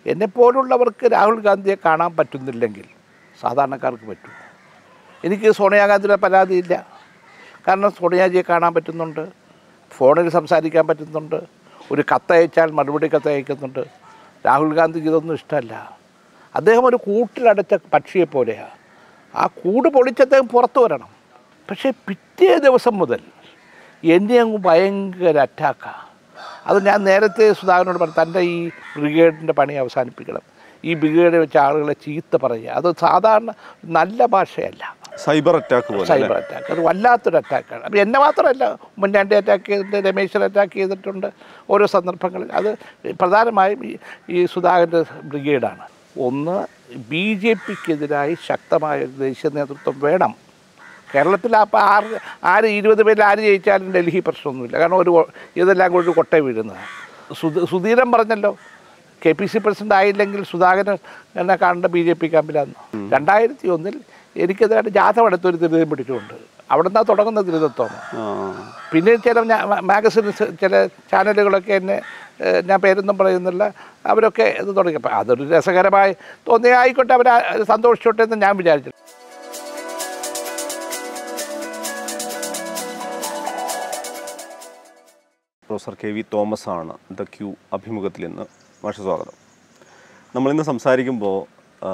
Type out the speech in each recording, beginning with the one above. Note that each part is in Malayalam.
എന്നെപ്പോലുള്ളവർക്ക് രാഹുൽ ഗാന്ധിയെ കാണാൻ പറ്റുന്നില്ലെങ്കിൽ സാധാരണക്കാർക്ക് പറ്റും എനിക്ക് സോണിയാഗാന്ധിയുടെ പരാതിയില്ല കാരണം സോണിയാജിയെ കാണാൻ പറ്റുന്നുണ്ട് ഫോണിൽ സംസാരിക്കാൻ പറ്റുന്നുണ്ട് ഒരു കത്തയച്ചാൽ മറുപടി കത്തയക്കുന്നുണ്ട് രാഹുൽ ഗാന്ധിക്ക് ഇതൊന്നും ഇഷ്ടമല്ല അദ്ദേഹം ഒരു കൂട്ടിലടച്ച പക്ഷിയെ പോലെയാണ് ആ കൂട് പൊളിച്ച് അദ്ദേഹം പുറത്തു വരണം പക്ഷേ പിറ്റേ ദിവസം മുതൽ എന്നെ അങ്ങ് ഭയങ്കര അറ്റാക്കാണ് അത് ഞാൻ നേരത്തെ സുധാകരനോട് പറഞ്ഞു തൻ്റെ ഈ ബ്രിഗേഡിൻ്റെ പണി അവസാനിപ്പിക്കണം ഈ ബ്രിഗേഡ് വെച്ച ആളുകളെ ചീത്ത പറയുക അത് സാധാരണ നല്ല ഭാഷയല്ല സൈബർ അറ്റാക്ക് പോലെ സൈബർ അറ്റാക്ക് അത് വല്ലാത്തൊരു അറ്റാക്കാണ് അപ്പം എന്നെ മാത്രമല്ല ഉമ്മൻചാണ്ടി അറ്റാക്ക് ചെയ്തിട്ടുണ്ട് രമേശൻ അറ്റാക്ക് ചെയ്തിട്ടുണ്ട് ഓരോ സന്ദർഭങ്ങളിൽ അത് പ്രധാനമായും ഈ ഈ സുധാകരൻ്റെ ബ്രിഗേഡാണ് ഒന്ന് ബി ജെ പിക്കെതിരായി ശക്തമായ ഒരു ദേശീയ നേതൃത്വം വേണം കേരളത്തിൽ അപ്പോൾ ആറ് ആര് ഇരുപത് പേരിൽ ആര് ജയിച്ചാലും ഡൽഹി പ്രശ്നമൊന്നുമില്ല കാരണം ഒരു കൊ- ഇതെല്ലാം കൂടി കൊട്ട വീഴുന്നതാണ് സുധ സുധീരൻ പറഞ്ഞല്ലോ കെ പി സി പ്രസിഡന്റ് ആയില്ലെങ്കിൽ സുധാകരൻ എന്നെ കാണേണ്ട ബി ജെ പി ക്യാമ്പിലാന്ന് രണ്ടായിരത്തി ഒന്നിൽ എനിക്കെതിരായിട്ട് ജാഥ എടുത്തൊരു ദുരിതം പിടിച്ചുകൊണ്ട് അവിടെ നിന്നാണ് തുടങ്ങുന്ന ദുരിതത്വമാണ് ആ. പിന്നെ ചില മാഗസിൻ ചില ചാനലുകളൊക്കെ എന്നെ ഏഹ്, ഞാൻ പേരൊന്നും പറയുന്നില്ല അവരൊക്കെ ഇത് തുടങ്ങി അപ്പം അതൊരു രസകരമായി തോന്നിയ ആയിക്കോട്ടെ അവർ സന്തോഷിച്ചോട്ടെ എന്ന് ഞാൻ വിചാരിച്ചു പ്രൊഫസർ കെ വി തോമസ് ആണ് ദ ക്യൂ അഭിമുഖത്തിൽ ഇന്ന് മാഷ സ്വാഗതം നമ്മളിന്ന് സംസാരിക്കുമ്പോൾ ആ,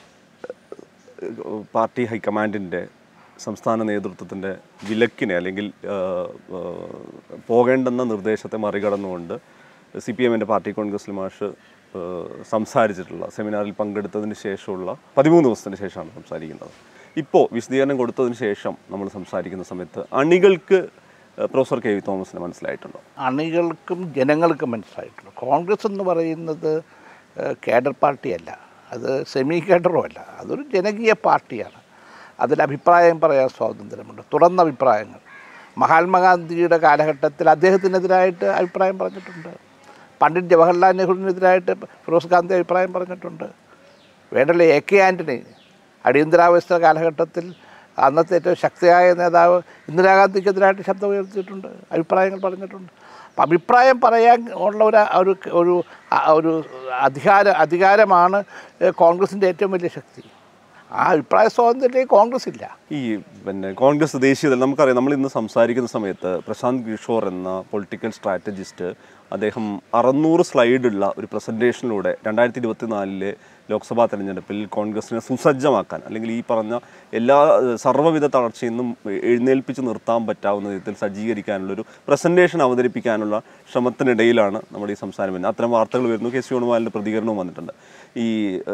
പാർട്ടി ഹൈക്കമാൻഡിൻ്റെ സംസ്ഥാന നേതൃത്വത്തിൻ്റെ വിലക്കിനെ അല്ലെങ്കിൽ ആ, ആ, പോകേണ്ടെന്ന നിർദ്ദേശത്തെ മറികടന്നുകൊണ്ട് സി പി എമ്മിൻ്റെ പാർട്ടി കോൺഗ്രസ് മാഷ് ആ, സംസാരിച്ചിട്ടുള്ള സെമിനാറിൽ പങ്കെടുത്തതിന് ശേഷമുള്ള പതിമൂന്ന് ദിവസത്തിന് ശേഷമാണ് സംസാരിക്കുന്നത് ഇപ്പോൾ വിശദീകരണം കൊടുത്തതിന് ശേഷം നമ്മൾ സംസാരിക്കുന്ന സമയത്ത് അണികൾക്ക് ആ, പ്രൊഫസർ കെ വി തോമസിന് മനസ്സിലായിട്ടുണ്ടോ അണികൾക്കും ജനങ്ങൾക്കും മനസ്സിലായിട്ടുള്ളൂ കോൺഗ്രസ് എന്ന് പറയുന്നത് ഏഹ്, കേഡർ പാർട്ടിയല്ല അത് സെമി കേഡറും അല്ല അതൊരു ജനകീയ പാർട്ടിയാണ് അതിൽ അഭിപ്രായം പറയാൻ സ്വാതന്ത്ര്യമുണ്ട് തുറന്ന അഭിപ്രായങ്ങൾ മഹാത്മാഗാന്ധിയുടെ കാലഘട്ടത്തിൽ അദ്ദേഹത്തിനെതിരായിട്ട് അഭിപ്രായം പറഞ്ഞിട്ടുണ്ട് പണ്ഡിറ്റ് ജവഹർലാൽ നെഹ്റുവിനെതിരായിട്ട് ഫിറോസ് ഗാന്ധി അഭിപ്രായം പറഞ്ഞിട്ടുണ്ട് വേണ്ടല്ലേ എ കെ ആൻ്റണി അടിയന്തരാവസ്ഥ കാലഘട്ടത്തിൽ അന്നത്തെ ഏറ്റവും ശക്തിയായ നേതാവ് ഇന്ദിരാഗാന്ധിക്കെതിരായിട്ട് ശബ്ദം ഉയർത്തിയിട്ടുണ്ട് അഭിപ്രായങ്ങൾ പറഞ്ഞിട്ടുണ്ട് അപ്പം അഭിപ്രായം പറയാൻ ഉള്ള ഒരു ഒരു ഒരു ആ ഒരു അധികാര അധികാരമാണ് ഏഹ്, കോൺഗ്രസിൻ്റെ ഏറ്റവും വലിയ ശക്തി ആ അഭിപ്രായ സ്വാതന്ത്ര്യം കോൺഗ്രസ് ഇല്ല ഈ പിന്നെ കോൺഗ്രസ് ദേശീയതല നമുക്കറിയാം നമ്മൾ ഇന്ന് സംസാരിക്കുന്ന സമയത്ത് പ്രശാന്ത് കിഷോർ എന്ന പൊളിറ്റിക്കൽ സ്ട്രാറ്റജിസ്റ്റ് അദ്ദേഹം അറുന്നൂറ് സ്ലൈഡുള്ള ഒരു പ്രസൻറ്റേഷനിലൂടെ രണ്ടായിരത്തി ഇരുപത്തി നാലിലെ ലോക്സഭാ തെരഞ്ഞെടുപ്പിൽ കോൺഗ്രസിനെ സുസജ്ജമാക്കാൻ അല്ലെങ്കിൽ ഈ പറഞ്ഞ എല്ലാ ഏഹ്, സർവ്വവിധ തളർച്ചയിൽ നിന്നും എഴുന്നേൽപ്പിച്ച് നിർത്താൻ പറ്റാവുന്ന വിധത്തിൽ സജ്ജീകരിക്കാനുള്ളൊരു പ്രസൻറ്റേഷൻ അവതരിപ്പിക്കാനുള്ള ശ്രമത്തിനിടയിലാണ് നമ്മുടെ ഈ സംസാരം വരുന്നത് അത്തരം വാർത്തകൾ വരുന്നു കെ സി വേണുഗോപാലിൻ്റെ പ്രതികരണവും വന്നിട്ടുണ്ട് ഈ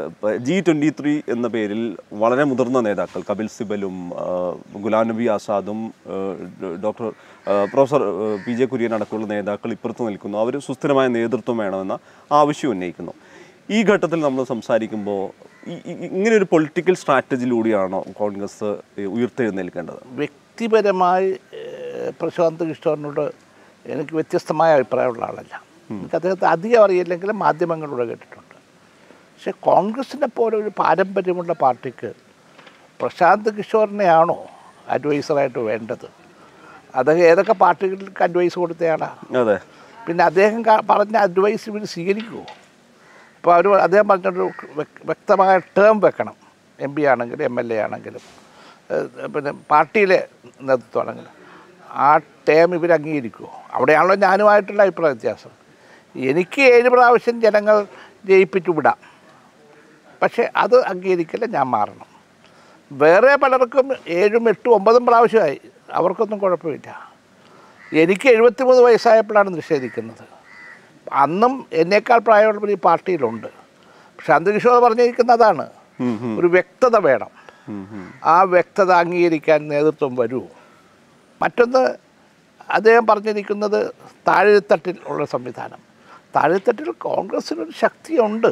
ജി ട്വൻ്റി ത്രീ എന്ന പേരിൽ വളരെ മുതിർന്ന നേതാക്കൾ കപിൽ സിബലും ആ, ഗുലാം നബി ആസാദും ആ, ഡോക്ടർ ആ, പ്രൊഫസർ ആ, പി ജെ കുര്യൻ അടക്കമുള്ള നേതാക്കൾ ഇപ്പുറത്ത് നിൽക്കുന്നു അവർ സുസ്ഥിരമായ നേതൃത്വം വേണമെന്ന ആവശ്യം ഉന്നയിക്കുന്നു ഈ ഘട്ടത്തിൽ നമ്മൾ സംസാരിക്കുമ്പോൾ ഈ ഈ- ഇങ്ങനെ ഒരു പൊളിറ്റിക്കൽ സ്ട്രാറ്റജിയിലൂടെയാണോ കോൺഗ്രസ് ഉയർത്തെഴുന്നേൽക്കേണ്ടത് വ്യക്തിപരമായി ഏഹ്, പ്രശാന്ത് കിഷോറിനോട് എനിക്ക് വ്യത്യസ്തമായ അഭിപ്രായമുള്ള ആളല്ല എനിക്ക് അദ്ദേഹത്തെ അധികം അറിയില്ലെങ്കിലും മാധ്യമങ്ങളിലൂടെ കേട്ടിട്ടുണ്ട് പക്ഷെ കോൺഗ്രസിനെ പോലെ ഒരു പാരമ്പര്യമുള്ള പാർട്ടിക്ക് പ്രശാന്ത് കിഷോറിനെയാണോ അഡ്വൈസറായിട്ട് വേണ്ടത് അദ്ദേഹം ഏതൊക്കെ പാർട്ടികൾക്ക് അഡ്വൈസ് കൊടുത്തയാളാണ് അതെ പിന്നെ അദ്ദേഹം ക- പറഞ്ഞ അഡ്വൈസ് ഇവർ സ്വീകരിക്കുമോ ഇപ്പോൾ അവർ അദ്ദേഹം പറഞ്ഞൊരു വ്യക്- വ്യക്തമായ ടേം വെക്കണം എം പി ആണെങ്കിലും എം എൽ എ ആണെങ്കിലും ഏഹ് പിന്നെ പാർട്ടിയിലെ നേതൃത്വമാണെങ്കിലും ആ ടേം ഇവർ അംഗീകരിക്കുമോ അവിടെയാണല്ലോ ഞാനുമായിട്ടുള്ള അഭിപ്രായ വ്യത്യാസം എനിക്ക് ഏഴ് പ്രാവശ്യം ജനങ്ങൾ ജയിപ്പിച്ചു വിടാം പക്ഷേ അത് അംഗീകരിക്കില്ല ഞാൻ മാറണം വേറെ പലർക്കും ഏഴും എട്ടും ഒമ്പതും പ്രാവശ്യമായി അവർക്കൊന്നും കുഴപ്പമില്ല എനിക്ക് എഴുപത്തിമൂന്ന് വയസ്സായപ്പോഴാണ് നിഷേധിക്കുന്നത് അന്നും എന്നേക്കാൾ പ്രായമുള്ളവർ ഈ പാർട്ടിയിലുണ്ട് പക്ഷെ അന്തരീക്ഷോട് പറഞ്ഞിരിക്കുന്നത് അതാണ് ഒരു വ്യക്തത വേണം ആ വ്യക്തത അംഗീകരിക്കാൻ നേതൃത്വം വരൂ മറ്റൊന്ന് അദ്ദേഹം പറഞ്ഞിരിക്കുന്നത് താഴെത്തട്ടിൽ ഉള്ള സംവിധാനം താഴെത്തട്ടിൽ കോൺഗ്രസ്സിനൊരു ശക്തിയുണ്ട്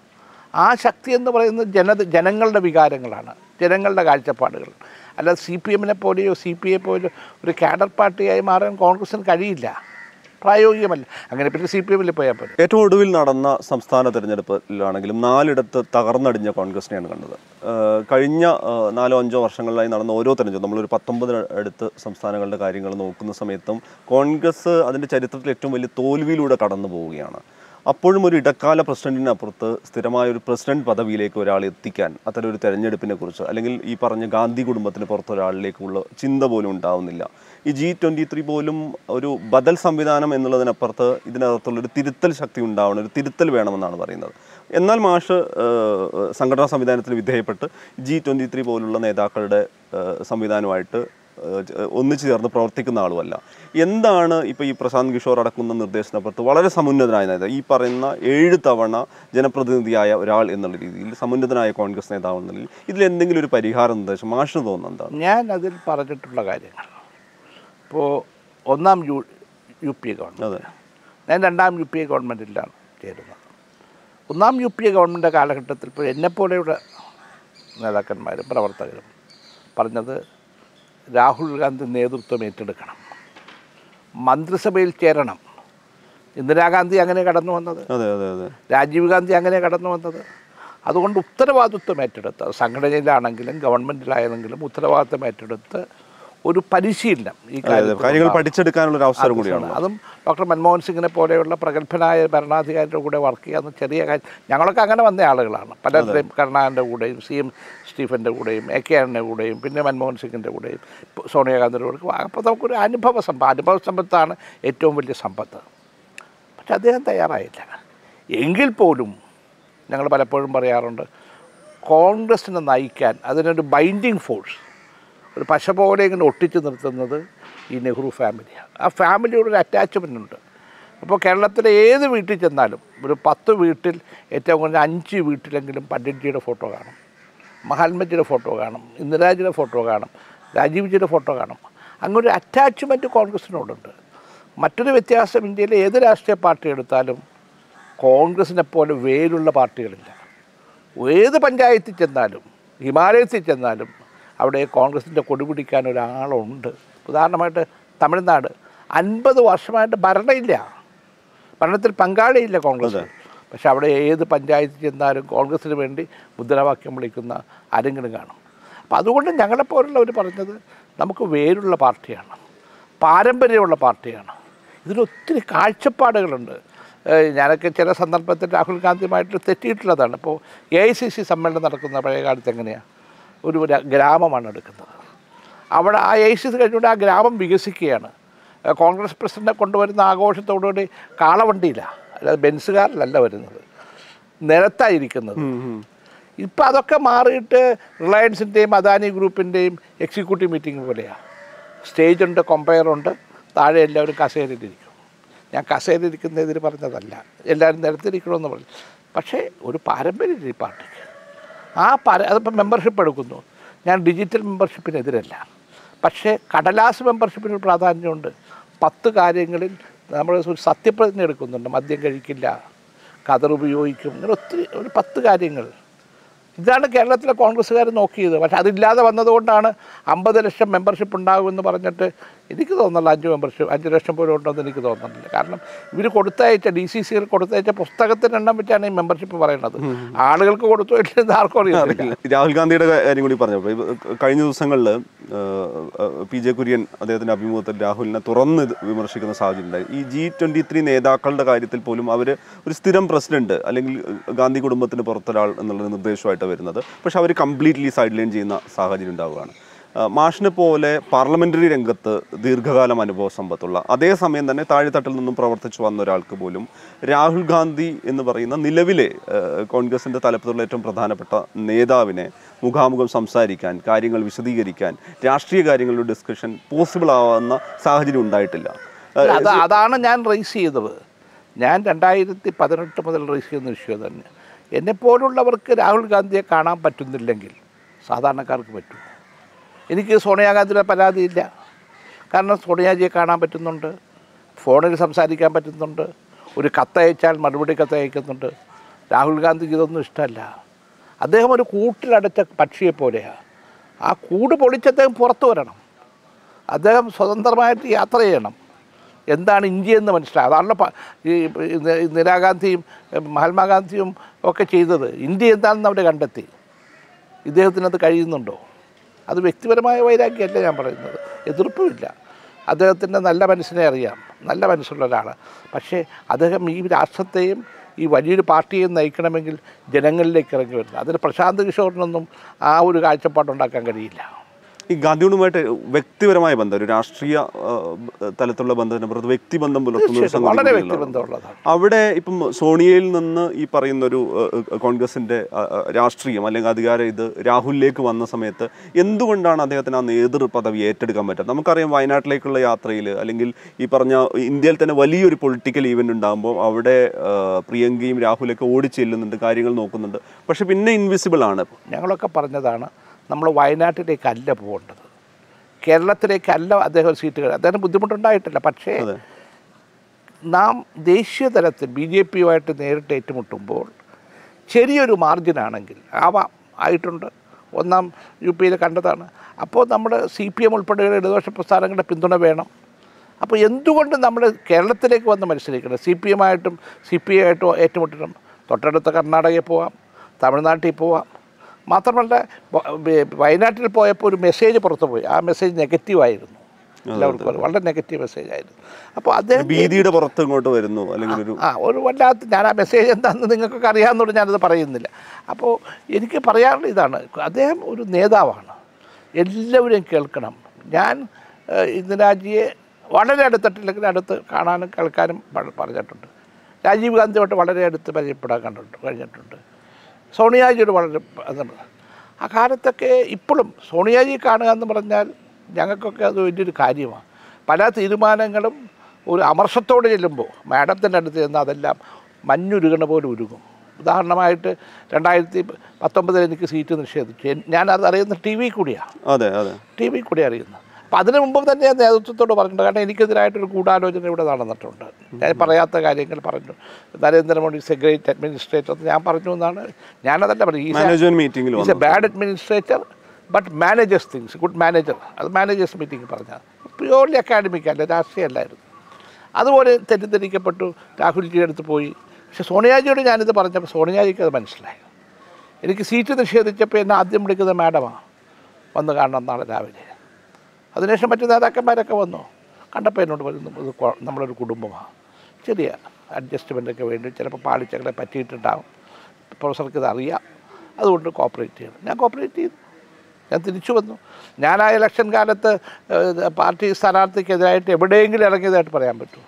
ആ ശക്തി എന്ന് പറയുന്നത് ജന ജനങ്ങളുടെ വികാരങ്ങളാണ് ജനങ്ങളുടെ കാഴ്ചപ്പാടുകൾ അല്ലാതെ സി പി എമ്മിനെ പോലെയോ സി പി ഐ പോലെയോ ഒരു കാഡർ പാർട്ടിയായി മാറാൻ കോൺഗ്രസ്സിന് കഴിയില്ല പ്രായോഗികമല്ല അങ്ങനെ പിന്നെ സി പി എമ്മിൽ പോയാൽ പോലും ഏറ്റവും ഒടുവിൽ നടന്ന സംസ്ഥാന തെരഞ്ഞെടുപ്പിലാണെങ്കിലും നാലിടത്ത് തകർന്നടിഞ്ഞ കോൺഗ്രസിനെയാണ് കണ്ടത് ഏഹ് കഴിഞ്ഞ ഏഹ് നാലോ അഞ്ചോ വർഷങ്ങളിലായി നടന്ന ഓരോ തെരഞ്ഞെടുപ്പും നമ്മളൊരു പത്തൊമ്പത് അടുത്ത് സംസ്ഥാനങ്ങളുടെ കാര്യങ്ങൾ നോക്കുന്ന സമയത്തും കോൺഗ്രസ് അതിൻ്റെ ചരിത്രത്തിൽ ഏറ്റവും വലിയ തോൽവിയിലൂടെ കടന്നു പോവുകയാണ് അപ്പോഴും ഒരു ഇടക്കാല പ്രസിഡന്റിനപ്പുറത്ത് സ്ഥിരമായ ഒരു പ്രസിഡന്റ് പദവിയിലേക്ക് ഒരാൾ എത്തിക്കാൻ അത്തരം ഒരു തെരഞ്ഞെടുപ്പിനെ കുറിച്ച് അല്ലെങ്കിൽ ഈ പറഞ്ഞ ഗാന്ധി കുടുംബത്തിന് പുറത്ത് ഒരാളിലേക്കുള്ള ചിന്ത പോലും ഉണ്ടാവുന്നില്ല ഈ ജി ട്വൻ്റി ത്രീ പോലും ഒരു ബദൽ സംവിധാനം എന്നുള്ളതിനപ്പുറത്ത് ഇതിനകത്തുള്ള ഒരു തിരുത്തൽ ശക്തി ഉണ്ടാവണം ഒരു തിരുത്തൽ വേണമെന്നാണ് പറയുന്നത് എന്നാൽ മാഷ് ഏഹ്, സംഘടനാ സംവിധാനത്തിൽ വിധേയപ്പെട്ട് ജി ട്വൻ്റി ത്രീ പോലുള്ള നേതാക്കളുടെ ഏഹ്, സംവിധാനമായിട്ട് ഏഹ് ച- ഒന്നിച്ചു ചേർന്ന് പ്രവർത്തിക്കുന്ന ആളുമല്ല എന്താണ് ഇപ്പോൾ ഈ പ്രശാന്ത് കിഷോർ അടക്കുന്ന നിർദ്ദേശത്തിനപ്പുറത്ത് വളരെ സമുന്നതനായ നേതാവ് ഈ പറയുന്ന ഏഴ് തവണ ജനപ്രതിനിധിയായ ഒരാൾ എന്നുള്ള രീതിയിൽ സമുന്നതനായ കോൺഗ്രസ് നേതാവ് എന്ന നിലയിൽ ഇതിൽ എന്തെങ്കിലും ഒരു പരിഹാര നിർദ്ദേശം മാഷിന് തോന്നുന്നത് എന്താണ് ഞാൻ അതിൽ പറഞ്ഞിട്ടുള്ള കാര്യങ്ങൾ ഇപ്പോൾ ഒന്നാം U U P A government അതെ ഞാൻ രണ്ടാം യു പി എ ഗവൺമെൻറ്റിലാണ് ചേരുന്നത് ഒന്നാം യു പി എ ഗവൺമെൻറ് കാലഘട്ടത്തിൽ ഇപ്പോൾ എന്നെപ്പോലെയുള്ള നേതാക്കന്മാരും പ്രവർത്തകരും പറഞ്ഞത് രാഹുൽ ഗാന്ധി നേതൃത്വം ഏറ്റെടുക്കണം മന്ത്രിസഭയിൽ ചേരണം ഇന്ദിരാഗാന്ധി അങ്ങനെ കടന്നു വന്നത് അതെ അതെ അതെ രാജീവ് ഗാന്ധി അങ്ങനെ കടന്നു വന്നത് അതുകൊണ്ട് ഉത്തരവാദിത്വം ഏറ്റെടുത്ത് അത് സംഘടനയിലാണെങ്കിലും ഗവൺമെൻറ്റിലാണെങ്കിലും ഉത്തരവാദിത്വം ഏറ്റെടുത്ത് ഒരു പരിശീലനം ഈ അതെ അതെ കാര്യത്തിൽ കാര്യങ്ങൾ പഠിച്ചെടുക്കാനുള്ള ഒരു അവസരം കൂടിയാണ് അതും ഡോക്ടർ മൻമോഹൻ സിംഗിനെ പോലെയുള്ള പ്രഗത്ഭനായ ഭരണാധികാരിയുടെ കൂടെ വർക്ക് ചെയ്യാവുന്ന ചെറിയ കാര്യം ഞങ്ങളൊക്കെ അങ്ങനെ വന്ന ആളുകളാണ് പലരുടെയും കരുണാകരൻ്റെ കൂടെയും സി എം സ്റ്റീഫൻ്റെ കൂടെയും എ കെ ആറിൻ്റെ കൂടെയും പിന്നെ മൻമോഹൻ സിംഗിൻ്റെ കൂടെയും ഇപ്പൊ സോണിയാഗാന്ധിയുടെ കൂടെ അപ്പോൾ നമുക്കൊരു അനുഭവ സമ്പത്ത് അനുഭവ സമ്പത്താണ് ഏറ്റവും വലിയ സമ്പത്ത് പക്ഷെ അദ്ദേഹം തയ്യാറായില്ല എങ്കിൽ പോലും ഞങ്ങൾ പലപ്പോഴും പറയാറുണ്ട് കോൺഗ്രസിനെ നയിക്കാൻ അതിനൊരു ബൈൻഡിങ് ഫോഴ്സ് ഒരു പശ പോലെ ഇങ്ങനെ ഒട്ടിച്ചു നിർത്തുന്നത് ഈ നെഹ്റു ഫാമിലിയാണ് ആ ഫാമിലിയോട് ഒരു അറ്റാച്ച്മെൻ്റ് ഉണ്ട് അപ്പോൾ കേരളത്തിലെ ഏത് വീട്ടിൽ ചെന്നാലും ഒരു പത്ത് വീട്ടിൽ ഏറ്റവും കുറഞ്ഞ അഞ്ച് വീട്ടിലെങ്കിലും പണ്ഡിറ്റ്ജിയുടെ ഫോട്ടോ കാണും മഹാത്മജിയുടെ ഫോട്ടോ കാണും ഇന്ദിരാജിയുടെ ഫോട്ടോ കാണും രാജീവ്ജിയുടെ ഫോട്ടോ കാണും അങ്ങനെ ഒരു അറ്റാച്ച്മെൻറ്റ് കോൺഗ്രസിനോടുണ്ട് മറ്റൊരു വ്യത്യാസം ഇന്ത്യയിലെ ഏത് രാഷ്ട്രീയ പാർട്ടി എടുത്താലും കോൺഗ്രസിനെ പോലെ വേരുള്ള പാർട്ടികളില്ല ഏത് പഞ്ചായത്തിൽ ചെന്നാലും ഹിമാലയത്തിൽ ചെന്നാലും അവിടെ കോൺഗ്രസിൻ്റെ കൊടി പിടിക്കാൻ ഒരാളുണ്ട് ഉദാഹരണമായിട്ട് തമിഴ്നാട് അൻപത് വർഷമായിട്ട് ഭരണമില്ല ഭരണത്തിൽ പങ്കാളിയില്ല കോൺഗ്രസ് പക്ഷെ അവിടെ ഏത് പഞ്ചായത്തിൽ ചെന്നാലും കോൺഗ്രസ്സിന് വേണ്ടി മുദ്രാവാക്യം വിളിക്കുന്ന ആരെങ്കിലും കാണും അപ്പം അതുകൊണ്ട് ഞങ്ങളെപ്പോലുള്ളവർ പറഞ്ഞത് നമുക്ക് വേരുള്ള പാർട്ടിയാണ് പാരമ്പര്യമുള്ള പാർട്ടിയാണ് ഇതിലൊത്തിരി കാഴ്ചപ്പാടുകളുണ്ട് ഏഹ് ഞാനൊക്കെ ചില സന്ദർഭത്തിൽ രാഹുൽ ഗാന്ധിയുമായിട്ട് തെറ്റിയിട്ടുള്ളതാണ് ഇപ്പോൾ എ ഐ സി സി സമ്മേളനം നടക്കുന്ന പഴയ കാലത്ത് എങ്ങനെയാണ് ഒരു ര- ഗ്രാമമാണ് എടുക്കുന്നത് അവിടെ ആ എ ഐ സി സി കഴിഞ്ഞുകൊണ്ട് ആ ഗ്രാമം വികസിക്കുകയാണ് ഏഹ് കോൺഗ്രസ് പ്രസിഡന്റിനെ കൊണ്ടുവരുന്ന ആഘോഷത്തോടുകൂടി കാളവണ്ടിയിലാണ് അല്ലാതെ ബെൻസുകാരിലല്ല വരുന്നത് നിരത്തായിരിക്കുന്നത് ഇപ്പം അതൊക്കെ മാറിയിട്ട് റിലയൻസിൻ്റെയും അദാനി ഗ്രൂപ്പിൻ്റെയും എക്സിക്യൂട്ടീവ് മീറ്റിംഗ് പോലെയാണ് സ്റ്റേജുണ്ട് കൊമ്പയറുണ്ട് താഴെ എല്ലാവരും കസേരയിലിരിക്കും ഞാൻ കസേരയിരിക്കുന്നതിന് പറഞ്ഞതല്ല എല്ലാവരും നിരത്തിരിക്കണമെന്ന് പറഞ്ഞു പക്ഷേ ഒരു പാരമ്പര്യം ഈ പാർട്ടിക്ക് ആ പാര അതിപ്പോൾ മെമ്പർഷിപ്പ് എടുക്കുന്നു ഞാൻ ഡിജിറ്റൽ മെമ്പർഷിപ്പിനെതിരല്ല പക്ഷേ കടലാസ് മെമ്പർഷിപ്പിന് ഒരു പ്രാധാന്യമുണ്ട് പത്ത് കാര്യങ്ങളിൽ നമ്മൾ ഒരു സത്യപ്രതിജ്ഞ എടുക്കുന്നുണ്ട് മദ്യം കഴിക്കില്ല കതർ ഉപയോഗിക്കും ഇങ്ങനെ ഒത്തിരി ഒരു പത്ത് കാര്യങ്ങൾ ഇതാണ് കേരളത്തിലെ കോൺഗ്രസ്സുകാർ നോക്കിയത് പക്ഷെ അതില്ലാതെ വന്നതുകൊണ്ടാണ് അമ്പത് ലക്ഷം മെമ്പർഷിപ്പ് ഉണ്ടാകുമെന്ന് പറഞ്ഞിട്ട് എനിക്ക് തോന്നുന്നില്ല അഞ്ച് മെമ്പർഷിപ്പ് അഞ്ച് ലക്ഷം പോലും ഉണ്ടെന്ന് എനിക്ക് തോന്നുന്നില്ല കാരണം ഇവർ കൊടുത്തയച്ച ഡി സി സികൾ കൊടുത്തയച്ച പുസ്തകത്തിൻ്റെ എണ്ണം വെച്ചാണ് ഈ മെമ്പർഷിപ്പ് പറയുന്നത് ആളുകൾക്ക് കൊടുത്തു ഇല്ലെന്ന് ആർക്കും അറിയത്തില്ല രാഹുൽ ഗാന്ധിയുടെ കാര്യം കൂടി പറഞ്ഞപ്പോൾ ഇത് കഴിഞ്ഞ ദിവസങ്ങളിൽ പി ജെ കുര്യൻ അദ്ദേഹത്തിന്റെ അഭിമുഖത്തിൽ രാഹുലിനെ തുറന്ന് ഇത് വിമർശിക്കുന്ന സാഹചര്യം ഉണ്ടായി ഈ ജി ട്വന്റി ത്രീ നേതാക്കളുടെ കാര്യത്തിൽ പോലും അവർ ഒരു സ്ഥിരം പ്രസിഡന്റ് അല്ലെങ്കിൽ ഗാന്ധി കുടുംബത്തിന് പുറത്തൊരാൾ എന്നുള്ള നിർദ്ദേശമായിട്ട് വരുന്നത് പക്ഷെ അവർ കംപ്ലീറ്റ്ലി സൈഡ് ലൈൻ ചെയ്യുന്ന സാഹചര്യം ഉണ്ടാവുകയാണ് ആ, മാഷിനെ പോലെ പാർലമെന്ററി രംഗത്ത് ദീർഘകാലം അനുഭവ സമ്പത്തുള്ള അതേസമയം തന്നെ താഴെത്തട്ടിൽ നിന്നും പ്രവർത്തിച്ചു വന്ന ഒരാൾക്ക് പോലും രാഹുൽ ഗാന്ധി എന്ന് പറയുന്ന നിലവിലെ ആ, കോൺഗ്രസിന്റെ തലപ്പത്തുള്ള ഏറ്റവും പ്രധാനപ്പെട്ട നേതാവിനെ മുഖാമുഖം സംസാരിക്കാൻ കാര്യങ്ങൾ വിശദീകരിക്കാൻ രാഷ്ട്രീയ കാര്യങ്ങളുടെ ഡിസ്കഷൻ പോസിബിൾ ആവുന്ന സാഹചര്യം ഉണ്ടായിട്ടില്ല ആ, അല്ല, അത് അതാണ് ഞാൻ റേസ് ചെയ്തത് ഞാൻ രണ്ടായിരത്തി പതിനെട്ട് മുതൽ റേസ് ചെയ്യുന്ന വിഷയം തന്നെ എന്നെപ്പോലുള്ളവർക്ക് രാഹുൽ ഗാന്ധിയെ കാണാൻ പറ്റുന്നില്ലെങ്കിൽ സാധാരണക്കാർക്ക് പറ്റും എനിക്ക് സോണിയാഗാന്ധിയുടെ പരാതിയില്ല കാരണം സോണിയാജിയെ കാണാൻ പറ്റുന്നുണ്ട് ഫോണിൽ സംസാരിക്കാൻ പറ്റുന്നുണ്ട് ഒരു കത്തയച്ചാൽ മറുപടി കത്തയക്കുന്നുണ്ട് രാഹുൽ ഗാന്ധിക്ക് ഇതൊന്നും ഇഷ്ടമല്ല അദ്ദേഹം ഒരു കൂട്ടിലടച്ച പക്ഷിയെ പോലെയാണ് ആ കൂട് പൊളിച്ച് അദ്ദേഹം പുറത്തു വരണം അദ്ദേഹം സ്വതന്ത്രമായിട്ട് യാത്ര ചെയ്യണം എന്താണ് ഇന്ത്യ എന്ന് മനസ്സിലായി അതാണല്ലോ പ- ഈ ഇന്ദി- ഇന്ദിരാഗാന്ധിയും എഹ്, മഹാത്മാഗാന്ധിയും ഒക്കെ ചെയ്തത് ഇന്ത്യ എന്താണെന്ന് അവർ കണ്ടെത്തി ഇദ്ദേഹത്തിനത് കഴിയുന്നുണ്ടോ അത് വ്യക്തിപരമായ വൈരാഗ്യമല്ല ഞാൻ പറയുന്നത് എതിർപ്പുമില്ല അദ്ദേഹത്തിൻ്റെ നല്ല മനസ്സിനെ അറിയാം നല്ല മനസ്സുള്ള ഒരാളാണ് പക്ഷേ അദ്ദേഹം ഈ രാഷ്ട്രത്തെയും ഈ വലിയൊരു പാർട്ടിയെ നയിക്കണമെങ്കിൽ ജനങ്ങളിലേക്ക് ഇറങ്ങി വരുന്നത് അതിന് പ്രശാന്ത് കിഷോറിനൊന്നും ആ ഒരു കാഴ്ചപ്പാടുണ്ടാക്കാൻ കഴിയില്ല ഈ ഗാന്ധിയോടുമായിട്ട് വ്യക്തിപരമായ ബന്ധം ഒരു രാഷ്ട്രീയ ആ, തലത്തിലുള്ള ബന്ധത്തിനപ്പുറത്ത് വ്യക്തിബന്ധം പുലർത്തുന്ന ഒരു തീർച്ചയായിട്ടും സംഗതി വളരെ കൂടിയുള്ളതാണ്. വ്യക്തിബന്ധമുള്ളതാണ് അവിടെ ഇപ്പം സോണിയയിൽ നിന്ന് ഈ പറയുന്ന ഒരു കോൺഗ്രസിന്റെ ആ, ആ, രാഷ്ട്രീയം അല്ലെങ്കിൽ അധികാരം ഇത് രാഹുലിലേക്ക് വന്ന സമയത്ത് എന്തുകൊണ്ടാണ് അദ്ദേഹത്തിന് ആ നേതൃ പദവി ഏറ്റെടുക്കാൻ പറ്റുക നമുക്കറിയാം വയനാട്ടിലേക്കുള്ള യാത്രയിൽ അല്ലെങ്കിൽ ഈ പറഞ്ഞ ഇന്ത്യയിൽ തന്നെ വലിയൊരു പൊളിറ്റിക്കൽ ഈവന്റ് ഉണ്ടാകുമ്പോൾ അവിടെ ആ, പ്രിയങ്കയും രാഹുലൊക്കെ ഓടി ചെല്ലുന്നുണ്ട് കാര്യങ്ങൾ നോക്കുന്നുണ്ട് പക്ഷെ പിന്നെ ഇൻവിസിബിൾ ആണ് ഞങ്ങളൊക്കെ പറഞ്ഞതാണ് നമ്മൾ വയനാട്ടിലേക്കല്ല പോകേണ്ടത് കേരളത്തിലേക്കല്ല അദ്ദേഹം സീറ്റുകൾ അദ്ദേഹം ബുദ്ധിമുട്ടുണ്ടായിട്ടില്ല പക്ഷേ അതെ നാം ദേശീയ തലത്തിൽ ബി ജെ പിയുമായിട്ട് നേരിട്ട് ഏറ്റുമുട്ടുമ്പോൾ ചെറിയൊരു മാർജിനാണെങ്കിൽ ആവാം ആയിട്ടുണ്ട് ഒന്നാം യു പിയിൽ കണ്ടതാണ് അപ്പോൾ നമ്മൾ സി പി എം ഉൾപ്പെടെയുള്ള ഇടതുപക്ഷ പ്രസ്ഥാനങ്ങളുടെ പിന്തുണ വേണം അപ്പോൾ എന്തുകൊണ്ട് നമ്മൾ കേരളത്തിലേക്ക് വന്ന് മത്സരിക്കണം സി പി എമ്മായിട്ടും സി പി ഐ ആയിട്ടും ഏറ്റുമുട്ടണം തൊട്ടടുത്ത കർണാടകയിൽ പോവാം തമിഴ്നാട്ടിൽ പോവാം മാത്രമല്ല വ- വ- വയനാട്ടിൽ പോയപ്പോൾ ഒരു മെസ്സേജ് പുറത്തു പോയി ആ മെസ്സേജ് നെഗറ്റീവായിരുന്നു എല്ലാവർക്കും അറിയാം. വളരെ നെഗറ്റീവ് മെസ്സേജ് ആയിരുന്നു അപ്പോൾ അദ്ദേഹം ഭീതിയുടെ പുറത്ത് ഇങ്ങോട്ട് വരുന്നു അല്ലെങ്കിൽ ഒരു ആ ഒരു വല്ലാത്ത ഞാൻ ആ മെസ്സേജ് എന്താണെന്ന് നിങ്ങൾക്കൊക്കെ അറിയാവുന്നതുകൊണ്ട് ഞാനത് പറയുന്നില്ല അപ്പോൾ എനിക്ക് പറയാനുള്ള ഇതാണ് അദ്ദേഹം ഒരു നേതാവാണ് എല്ലാവരെയും കേൾക്കണം ഞാൻ ഏഹ്, ഇന്ദിരാജിയെ വളരെ അടുത്തിട്ടില്ലെങ്കിൽ അടുത്ത് കാണാനും കേൾക്കാനും പ- പറഞ്ഞിട്ടുണ്ട് രാജീവ് ഗാന്ധിയോട്ട് വളരെ അടുത്ത് പരിചയപ്പെടാൻ കണ്ടിട്ടുണ്ട് കഴിഞ്ഞിട്ടുണ്ട് സോണിയാജിയോട് വളരെ അത് ആ കാലത്തൊക്കെ ഇപ്പോഴും സോണിയാജി കാണുക എന്ന് പറഞ്ഞാൽ ഞങ്ങൾക്കൊക്കെ അത് വലിയൊരു കാര്യമാണ് പല തീരുമാനങ്ങളും ഒരു അമർഷത്തോടെ ചെല്ലുമ്പോൾ മാഡത്തിൻ്റെ അടുത്ത് ചെന്ന് അതെല്ലാം മഞ്ഞുരുകണ പോലെ ഉരുകും ഉദാഹരണമായിട്ട് രണ്ടായിരത്തി പത്തൊമ്പതിൽ എനിക്ക് സീറ്റ് നിഷേധിച്ചു എൻ- ഞാനത് അറിയുന്ന ടി വി കൂടിയാണ് അതെ അതെ ടി വി കൂടി അറിയുന്നത് അപ്പോൾ അതിന് മുമ്പ് തന്നെ ഞാൻ നേതൃത്വത്തോട് പറഞ്ഞിട്ടുണ്ട് കാരണം എനിക്കെതിരായിട്ടൊരു ഗൂഢാലോചന ഇവിടെ നടന്നിട്ടുണ്ട് ഞാൻ പറയാത്ത കാര്യങ്ങൾ പറഞ്ഞു Narendra Modi is A great administrator എന്ന് ഞാൻ പറഞ്ഞു എന്നാണ് ഞാനതല്ല പറഞ്ഞു മാനേജ്മെന്റ് മീറ്റിംഗിൽ is A bad administrator but managers things good manager അത് മാനേജേഴ്സ് മീറ്റിംഗ് പറഞ്ഞാൽ പ്യൂർലി അക്കാഡമിക് അല്ല രാഷ്ട്രീയമല്ലായിരുന്നു അതുപോലെ തെറ്റിദ്ധരിക്കപ്പെട്ടു രാഹുൽജിയുടെ അടുത്ത് പോയി പക്ഷെ സോണിയാജിയോട് ഞാനിത് പറഞ്ഞപ്പോൾ സോണിയാജിക്ക് അത് മനസ്സിലായി എനിക്ക് സീറ്റ് നിഷേധിച്ചപ്പോൾ എന്നെ ആദ്യം വിളിക്കുന്ന മാഡമാണ് വന്ന് കാണണം നാളെ രാവിലെ അതിനുശേഷം മറ്റു നേതാക്കന്മാരൊക്കെ വന്നു കണ്ടപ്പോൾ എന്നോട് പറയുന്നു ഇത് കൊ- നമ്മളൊരു കുടുംബമാണ് ചെറിയ അഡ്ജസ്റ്റ്മെൻ്റൊക്കെ വേണ്ടി ചിലപ്പോൾ പാളിച്ചകളെ പറ്റിയിട്ടുണ്ടാവും പ്രൊഫസർക്ക് ഇത് അറിയാം അതുകൊണ്ട് കോപ്പറേറ്റ് ചെയ്യണം ഞാൻ കോപ്പറേറ്റ് ചെയ്തു ഞാൻ തിരിച്ചു വന്നു ഞാൻ ആ ഇലക്ഷൻ കാലത്ത് ഏഹ്, പാർട്ടി സ്ഥാനാർത്ഥിക്കെതിരായിട്ട് എവിടെയെങ്കിലും ഇറങ്ങിയതായിട്ട് പറയാൻ പറ്റുമോ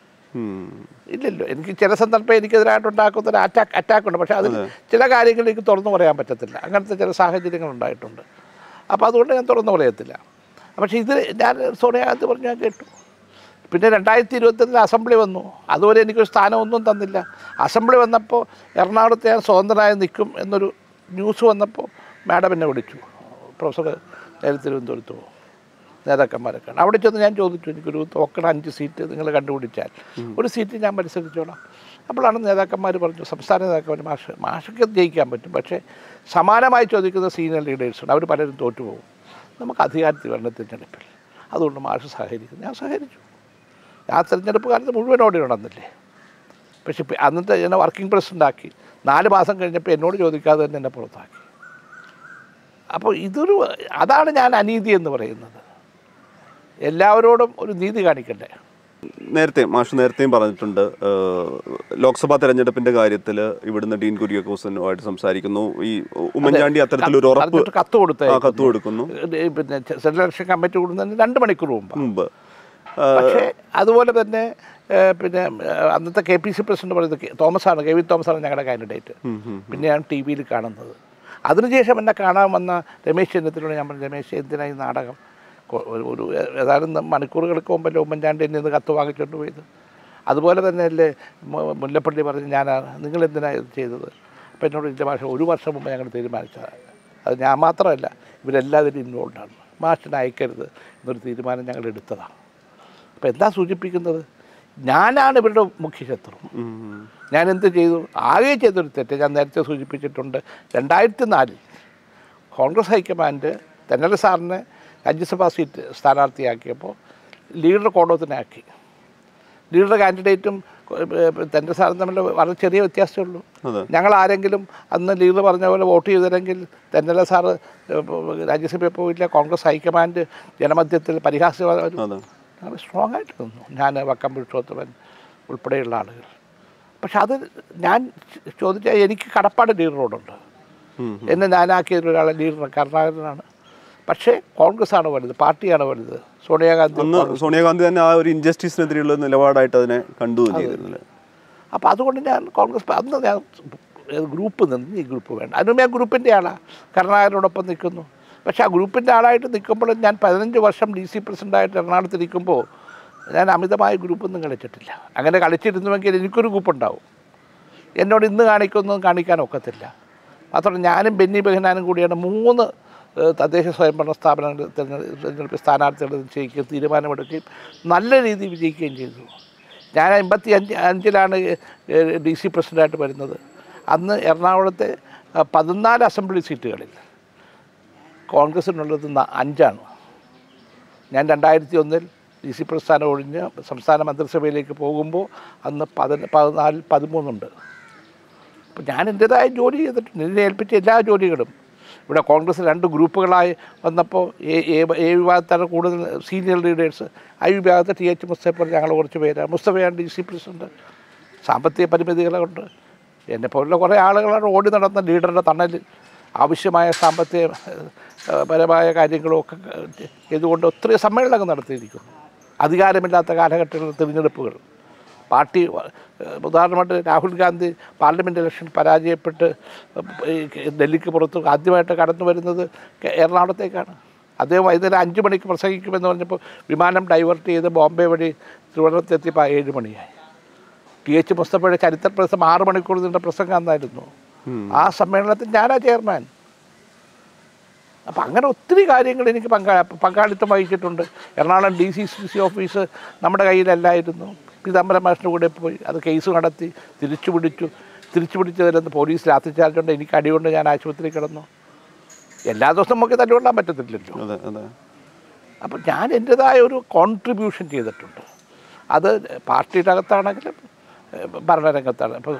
ഉം. ഇല്ലല്ലോ എനിക്ക് ചില സന്ദർഭം എനിക്കെതിരായിട്ട് ഉണ്ടാക്കുന്ന ഒരു അറ്റാക്ക് അറ്റാക്ക് ഉണ്ട് പക്ഷേ അതിൽ ചില കാര്യങ്ങൾ എനിക്ക് തുറന്നു പറയാൻ പറ്റത്തില്ല അങ്ങനത്തെ ചില സാഹചര്യങ്ങൾ ഉണ്ടായിട്ടുണ്ട് അപ്പോൾ അതുകൊണ്ട് ഞാൻ തുറന്നു പറയത്തില്ല പക്ഷേ ഇത് ഞാൻ സോണിയാഗാന്ധി പറഞ്ഞു ഞാൻ കേട്ടു പിന്നെ രണ്ടായിരത്തി ഇരുപത്തൊന്നിൽ അസംബ്ലി വന്നു അതുവരെ എനിക്കൊരു സ്ഥാനമൊന്നും തന്നില്ല അസംബ്ലി വന്നപ്പോൾ എറണാകുളത്ത് ഞാൻ സ്വതന്ത്രനായി നിൽക്കും എന്നൊരു ന്യൂസ് വന്നപ്പോൾ മാഡം എന്നെ വിളിച്ചു പ്രൊഫസർ നേരെ തിരുവനന്തപുരത്ത് പോകും നേതാക്കന്മാരൊക്കെ ആണ്. അവിടെ ചെന്ന് ഞാൻ ചോദിച്ചു എനിക്കൊരു തോക്കണ അഞ്ച് സീറ്റ് നിങ്ങൾ കണ്ടുപിടിച്ചാൽ ഒരു സീറ്റ് ഞാൻ മത്സരിച്ചോളാം അപ്പോഴാണ് നേതാക്കന്മാർ പറഞ്ഞു സംസ്ഥാന നേതാക്കന്മാർ മാഷ് മാഷൊക്കെ ജയിക്കാൻ പറ്റും പക്ഷേ സമാനമായി ചോദിക്കുന്ന സീനിയർ ലീഡേഴ്സുണ്ട് അവർ പലരും തോറ്റുപോകും നമുക്ക് അധികാരത്തിൽ വരണം തിരഞ്ഞെടുപ്പിൽ അതുകൊണ്ട് മാഷ് സഹകരിക്കും ഞാൻ സഹകരിച്ചു ആ തിരഞ്ഞെടുപ്പ് കാലത്ത് മുഴുവൻ ഓടി നടന്നില്ലേ പക്ഷേ ഇപ്പം അന്നത്തെ എന്നെ വർക്കിംഗ് പ്രസിഡൻ്റ് ആക്കി നാല് മാസം കഴിഞ്ഞപ്പോൾ എന്നോട് ചോദിക്കാതെ തന്നെ എന്നെ പുറത്താക്കി അപ്പോൾ ഇതൊരു അതാണ് ഞാൻ അനീതി എന്ന് പറയുന്നത് എല്ലാവരോടും ഒരു നീതി കാണിക്കണ്ടേ നേരത്തെ മാഷ് നേരത്തെയും പറഞ്ഞിട്ടുണ്ട് ഏഹ്, ലോക്സഭാ തെരഞ്ഞെടുപ്പിന്റെ കാര്യത്തിൽ ഇവിടുന്ന് ഡീൻ കുര്യാക്കോസനുമായിട്ട് സംസാരിക്കുന്നു ഈ ഉമ്മൻചാണ്ടി അത്തരത്തിലൊരു ഉറപ്പ് പറഞ്ഞിട്ട് കത്ത് കൊടുത്തേ ആ, കത്ത് കൊടുക്കുന്നു പിന്നെ സെൻട്രൽ ഇലക്ഷൻ കമ്മിറ്റി കൂടുന്നതിന് രണ്ട് മണിക്കൂർ മുമ്പ് മുമ്പ് പക്ഷേ അതുപോലെ തന്നെ ഏഹ്, പിന്നെ ഏഹ്, അന്നത്തെ കെ പി സി പ്രസിഡന്റ് പറയുന്നത് കെ- തോമസാണ് കെ വി തോമസാണ് ഞങ്ങളുടെ കാൻഡിഡേറ്റ് പിന്നെയാണ് ടി വിയിൽ കാണുന്നത് അതിനുശേഷം എന്നെ കാണാൻ വന്ന രമേശ് ചെന്നിത്തലയോട് ഞാൻ പറഞ്ഞു രമേശ് എന്തിനാ ഈ നാടകം കൊ- ഒരു- ഒരു ഏതാനും മണിക്കൂറുകൾക്ക് മുമ്പല്ലേ ഉമ്മൻചാണ്ടി എന്നെ നിന്ന് കത്ത് വാങ്ങിച്ചുകൊണ്ട് പോയത് അതുപോലെ തന്നെയല്ലേ മു- മുല്ലപ്പള്ളി പറഞ്ഞ് ഞാൻ നിങ്ങൾ എന്തിനാണ് ഇത് ചെയ്തത് അപ്പോൾ എന്നോട് ഇതിൻ്റെ ഭാഷ ഒരു വർഷം മുമ്പ് ഞങ്ങൾ തീരുമാനിച്ചതാണ് അത് ഞാൻ മാത്രമല്ല ഇവരെല്ലാവരും ഇൻവോൾവാണ് മാഷിനെ അയക്കരുത് എന്നൊരു തീരുമാനം ഞങ്ങൾ എടുത്തതാണ് അപ്പോൾ എന്താ സൂചിപ്പിക്കുന്നത് ഞാനാണ് ഇവരുടെ മുഖ്യ ശത്രു ഉം. ഞാൻ എന്ത് ചെയ്തു ആകെ ചെയ്തൊരു തെറ്റ് ഞാൻ നേരത്തെ സൂചിപ്പിച്ചിട്ടുണ്ട് രണ്ടായിരത്തി നാലിൽ കോൺഗ്രസ് ഹൈക്കമാൻഡ് തെന്നല സാറിനെ രാജ്യസഭാ സീറ്റ് സ്ഥാനാർത്ഥിയാക്കിയപ്പോൾ ലീഡർ കോടോത്തിനാക്കി ലീഡർ കാൻഡിഡേറ്റും തെന്നല സാറും തമ്മിൽ വളരെ ചെറിയ വ്യത്യാസമേ ഉള്ളൂ അതെ ഞങ്ങൾ ആരെങ്കിലും അന്ന് ലീഡർ പറഞ്ഞ പോലെ വോട്ട് ചെയ്തില്ലെങ്കിൽ തെന്നല സാറ് ഏഹ്, രാജ്യസഭയിൽ പോയില്ല കോൺഗ്രസ് ഹൈക്കമാൻഡ് ജനമധ്യത്തിൽ പരിഹാസ്യവാദം അതെ ഞങ്ങൾ സ്ട്രോങ് ആയിട്ട് നിന്നു ഞാൻ വക്കം പുരുഷോത്തമൻ ഉൾപ്പെടെയുള്ള ആളുകൾ പക്ഷെ അത് ഞാൻ ചോദിച്ചാൽ എനിക്ക് കടപ്പാട് ലീഡറോടുണ്ട് ഉം. എന്നെ ഞാനാക്കിയ ഒരാളെ ലീഡർ കരുണാകരനാണ് പക്ഷേ കോൺഗ്രസ് ആണ് വലുത് പാർട്ടിയാണ് വലുത് സോണിയാഗാന്ധി അന്ന് സോണിയാഗാന്ധി തന്നെ ആ ഒരു ഇൻജസ്റ്റിസിനെതിരെയുള്ള നിലപാടായിട്ട് അതിനെ കണ്ടു ചെയ്തിരുന്നില്ല അപ്പോൾ അതുകൊണ്ട് ഞാൻ കോൺഗ്രസ് പ- അന്ന് ഞാൻ ഗ്രൂപ്പ് നിന്ന് ഈ ഗ്രൂപ്പ് വേണ്ട അതിനും ഞാൻ ഗ്രൂപ്പിൻ്റെ ആളാണ് കരുണാകരനോടൊപ്പം നിൽക്കുന്നു പക്ഷേ ആ ഗ്രൂപ്പിൻ്റെ ആളായിട്ട് നിൽക്കുമ്പോൾ ഞാൻ പതിനഞ്ച് വർഷം ഡി സി പ്രസിഡൻ്റായിട്ട് എറണാകുളത്ത് നിൽക്കുമ്പോൾ ഞാൻ അമിതമായ ഗ്രൂപ്പൊന്നും കളിച്ചിട്ടില്ല അങ്ങനെ കളിച്ചിരുന്നുവെങ്കിൽ എനിക്കൊരു ഗ്രൂപ്പ് ഉണ്ടാവും എന്നോട് ഇന്ന് കാണിക്കൊന്നും കാണിക്കാൻ ഒക്കത്തില്ല മാത്രമല്ല ഞാനും ബെന്നി ബെഹനാനും കൂടിയാണ് മൂന്ന് ഏഹ്, തദ്ദേശ സ്വയംഭരണ സ്ഥാപനങ്ങൾ തിരഞ്ഞെടുപ്പ് തിരഞ്ഞെടുപ്പ് സ്ഥാനാർത്ഥികളെ നിശ്ചയിക്കുകയും തീരുമാനമെടുക്കുകയും നല്ല രീതിയിൽ വിജയിക്കുകയും ചെയ്തു ഞാൻ അമ്പത്തി അഞ്ച് അഞ്ചിലാണ് ഡി സി പ്രസിഡൻ്റായിട്ട് വരുന്നത് അന്ന് എറണാകുളത്തെ ആ, പതിനാല് അസംബ്ലി സീറ്റുകളിൽ കോൺഗ്രസിനുള്ളത് ന- അഞ്ചാണ് ഞാൻ രണ്ടായിരത്തി ഒന്നിൽ ഡി സി പ്രസ്ഥാനം ഒഴിഞ്ഞ് സംസ്ഥാന മന്ത്രിസഭയിലേക്ക് പോകുമ്പോൾ അന്ന് പതിന പതിനാലിൽ പതിമൂന്നുണ്ട് അപ്പം ഞാൻ എൻ്റേതായ ജോലി ചെയ്തിട്ടുണ്ട് എന്നെ ഏൽപ്പിച്ച എല്ലാ ജോലികളും ഇവിടെ കോൺഗ്രസ് രണ്ട് ഗ്രൂപ്പുകളായി വന്നപ്പോൾ എ എ- എ വിഭാഗത്താണ് കൂടുതൽ സീനിയർ ലീഡേഴ്സ് ഐ വിഭാഗത്ത് ടി എച്ച് മുസ്തഫ ഞങ്ങൾ കുറച്ച് പേരാണ് മുസ്തഫയാണ് ഡി സി പ്രസിഡന്റ് സാമ്പത്തിക പരിമിതികളുണ്ട് എന്നെ പോലുള്ള കുറേ ആളുകളാണ് ഓടി നടന്ന ലീഡറുടെ തണലിൽ ആവശ്യമായ സാമ്പത്തിക ഏഹ്, പരമായ കാര്യങ്ങളൊക്കെ ചെയ്തുകൊണ്ട് ഒത്തിരി സമ്മേളനങ്ങൾ നടത്തിയിരിക്കുന്നു അധികാരമില്ലാത്ത കാലഘട്ടങ്ങളിൽ തിരഞ്ഞെടുപ്പുകൾ പാർട്ടി ഏഹ്, ഉദാഹരണമായിട്ട് രാഹുൽ ഗാന്ധി പാർലമെൻറ്റ് ഇലക്ഷൻ പരാജയപ്പെട്ട് ഈ ഡൽഹിക്ക് പുറത്ത് ആദ്യമായിട്ട് കടന്നു വരുന്നത് കേ- എറണാകുളത്തേക്കാണ് അദ്ദേഹം വൈകുന്നേരം അഞ്ച് മണിക്ക് പ്രസംഗിക്കുമെന്ന് പറഞ്ഞപ്പോൾ വിമാനം ഡൈവേർട്ട് ചെയ്ത് ബോംബെ വഴി തിരുവനന്തപുരത്തെത്തിയപ്പോൾ ഏഴ് മണിയായി ടി എച്ച് മുസ്തഫയുടെ ചരിത്ര പ്രസംഗം ആറ് മണിക്കൂർ നീണ്ട പ്രസംഗം അന്നായിരുന്നു ആ സമ്മേളനത്തിൽ ഞാനാ ചെയർമാൻ അപ്പം അങ്ങനെ ഒത്തിരി കാര്യങ്ങൾ എനിക്ക് പങ്കാ പങ്കാളിത്തം വഹിച്ചിട്ടുണ്ട് Ernakulam D C C C office നമ്മുടെ കയ്യിലല്ലായിരുന്നു പീതാംബരം മാഷിൻ്റെ കൂടെ പോയി അത് കേസ് നടത്തി തിരിച്ചു പിടിച്ചു തിരിച്ചു പിടിച്ചതിലെന്ന് പോലീസ് ലാത്തി ചാർജുണ്ട് എനിക്ക് അടികൊണ്ട് ഞാൻ ആശുപത്രിയിൽ കിടന്നു എല്ലാ ദിവസവും നമുക്ക് തല്ലുകൊള്ളാൻ പറ്റത്തില്ലല്ലോ അതെ അതെ അപ്പം ഞാൻ എൻ്റെതായ ഒരു കോൺട്രിബ്യൂഷൻ ചെയ്തിട്ടുണ്ട് അത് പാർട്ടിയുടെ അകത്താണെങ്കിലും ഏഹ്, ഭരണരംഗത്താണ് അപ്പോൾ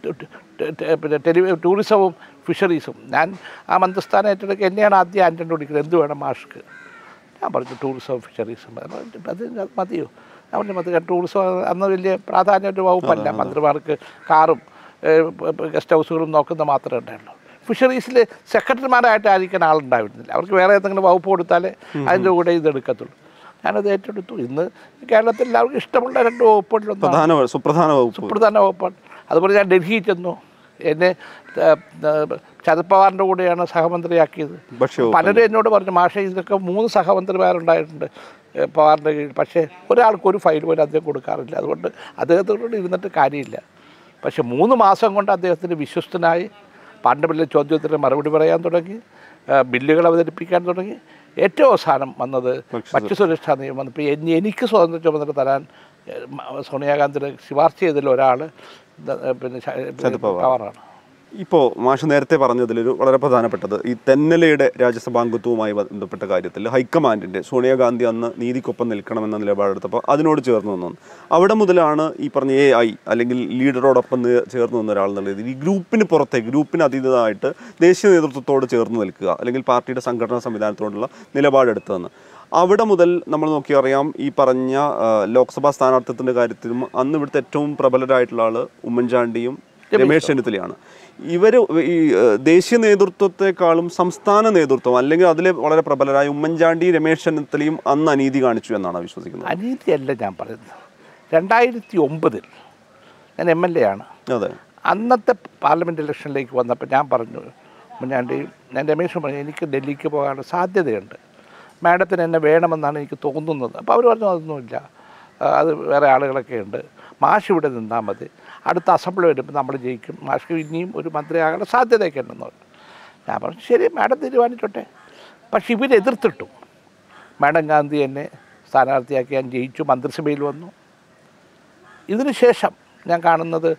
പിന്നെ ടെലി ടൂറിസവും ഫിഷറീസും ഞാൻ ആ മന്ത്രിസ്ഥാനം ഏറ്റെടുക്കുക എന്നെയാണ് ആദ്യം ആൻറ്റൺ വിളിക്കുന്നത് എന്ത് വേണം മാഷ്ക്ക് ഞാൻ പറഞ്ഞു ടൂറിസവും ഫിഷറീസും അത് അത് മതിയോ ഞാൻ പറഞ്ഞു മതി ടൂറിസം അന്ന് വലിയ പ്രാധാന്യ ഒരു വകുപ്പല്ല മന്ത്രിമാർക്ക് കാറും ഗസ്റ്റ് ഹൗസുകളും നോക്കുന്ന മാത്രമേ ഉണ്ടായുള്ളൂ ഫിഷറീസിൽ സെക്രട്ടറിമാരായിട്ട് ആയിരിക്കാൻ ആളുണ്ടായിരുന്നില്ല അവർക്ക് വേറെ ഏതെങ്കിലും വകുപ്പ് കൊടുത്താലേ അതിൻ്റെ കൂടെ ഇത് എടുക്കത്തുള്ളൂ ഞാനത് ഏറ്റെടുത്തു ഇന്ന് കേരളത്തിൽ എല്ലാവർക്കും ഇഷ്ടമുള്ള രണ്ട് വകുപ്പുകളിലൊന്നാണ് പ്രധാന സുപ്രധാന വകുപ്പ് സുപ്രധാന വകുപ്പാണ് അതുപോലെ ഞാൻ ഡൽഹിയിൽ ചെന്നു എന്നെ ഏഹ്, ഏഹ്, ശരത് പവാറിൻ്റെ കൂടെയാണ് സഹമന്ത്രിയാക്കിയത് ഭക്ഷ്യവകുപ്പ് പലരും എന്നോട് പറഞ്ഞു മാഷെ ഇതൊക്കെ മൂന്ന് സഹമന്ത്രിമാരുണ്ടായിട്ടുണ്ട് ഏഹ്, പവാറിൻ്റെ കീഴിൽ പക്ഷേ ഒരാൾക്ക് ഒരു ഫയൽ പോലും അദ്ദേഹം കൊടുക്കാറില്ല അതുകൊണ്ട് അദ്ദേഹത്തോട് ഇരുന്നിട്ട് കാര്യമില്ല പക്ഷേ മൂന്ന് മാസം കൊണ്ട് അദ്ദേഹത്തിന് വിശ്വസ്തനായി പാണ്ഡവരിലെ ചോദ്യത്തിന് മറുപടി പറയാൻ തുടങ്ങി ഏഹ്, ബില്ലുകൾ അവതരിപ്പിക്കാൻ തുടങ്ങി ഏറ്റവും അവസാനം വന്നത് ഭക്ഷ്യസുരക്ഷാ നിയമം വന്നപ്പോൾ എനി- എനിക്ക് സ്വാതന്ത്ര്യ ചുമതല തരാൻ ഏഹ്, മ- സോണിയാഗാന്ധിയുടെ ശുപാർശ ചെയ്തതിൽ ഒരാൾ പിന്നെ ശ- ശരത് പവാർ. പവാറാണ് ഇപ്പോൾ മാഷ് നേരത്തെ പറഞ്ഞതിലൊരു വളരെ പ്രധാനപ്പെട്ടത് ഈ തെന്നലയുടെ രാജ്യസഭാംഗത്വവുമായി ബന്ധപ്പെട്ട കാര്യത്തിൽ ഹൈക്കമാൻഡിൻ്റെ സോണിയാഗാന്ധി അന്ന് നീതിക്കൊപ്പം നിൽക്കണമെന്ന നിലപാടെടുത്തപ്പോൾ അതിനോട് ചേർന്ന് നിന്നു അവിടെ മുതലാണ് ഈ പറഞ്ഞ എ ഐ അല്ലെങ്കിൽ ലീഡറോടൊപ്പം നി- ചേർന്ന് നിന്ന ഒരാൾ എന്നുള്ള രീതിയിൽ ഈ ഗ്രൂപ്പിന് പുറത്തേക്ക് ഗ്രൂപ്പിന് അതീതമായിട്ട് ദേശീയ നേതൃത്വത്തോട് ചേർന്ന് നിൽക്കുക അല്ലെങ്കിൽ പാർട്ടിയുടെ സംഘടനാ സംവിധാനത്തോടുള്ള നിലപാടെടുത്തതെന്ന് അവിടെ മുതൽ നമ്മൾ നോക്കി അറിയാം ഈ പറഞ്ഞ ആ, ലോക്സഭാ സ്ഥാനാർത്ഥിത്വത്തിൻ്റെ കാര്യത്തിലും അന്ന് ഇവിടുത്തെ ഏറ്റവും പ്രബലരായിട്ടുള്ള ആൾ ഉമ്മൻചാണ്ടിയും രമേശ് ചെന്നിത്തലയാണ് ഇവർ ഈ ഏഹ്, ദേശീയ നേതൃത്വത്തെക്കാളും സംസ്ഥാന നേതൃത്വം അല്ലെങ്കിൽ അതിലെ വളരെ പ്രബലരായ ഉമ്മൻചാണ്ടി രമേശ് ചെന്നിത്തലയും അന്ന് അനീതി കാണിച്ചു എന്നാണ് വിശ്വസിക്കുന്നത് അനീതിയല്ല ഞാൻ പറയുന്നത് രണ്ടായിരത്തി ഒമ്പതിൽ ഞാൻ എം എൽ എ ആണ് അതെ അന്നത്തെ പാർലമെൻറ്റ് ഇലക്ഷനിലേക്ക് വന്നപ്പോൾ ഞാൻ പറഞ്ഞു മുന്നാണ്ടി ഞാൻ രമേശ് പറഞ്ഞു എനിക്ക് ഡൽഹിക്ക് പോകാനുള്ള സാധ്യതയുണ്ട് മാഡത്തിന് എന്നെ വേണമെന്നാണ് എനിക്ക് തോന്നുന്നത് അപ്പോൾ അവർ പറഞ്ഞു അതൊന്നുമില്ല ആ, അത് വേറെ ആളുകളൊക്കെ ഉണ്ട് മാഷ് ഇവിടെ നിന്നാൽ മതി അടുത്ത അസംബ്ലി വരുമ്പോൾ നമ്മൾ ജയിക്കും മാഷ്ക്ക് ഇനിയും ഒരു മന്ത്രിയാകാനുള്ള സാധ്യതയൊക്കെ ഉണ്ടെന്ന് പറഞ്ഞു ഞാൻ പറഞ്ഞു ശരി മാഡം തീരുമാനിച്ചോട്ടെ പക്ഷെ ഇവരെതിർത്തിട്ടു മാഡം ഗാന്ധി എന്നെ സ്ഥാനാർത്ഥിയാക്കി ഞാൻ ജയിച്ചു മന്ത്രിസഭയിൽ വന്നു ഇതിന് ശേഷം ഞാൻ കാണുന്നത്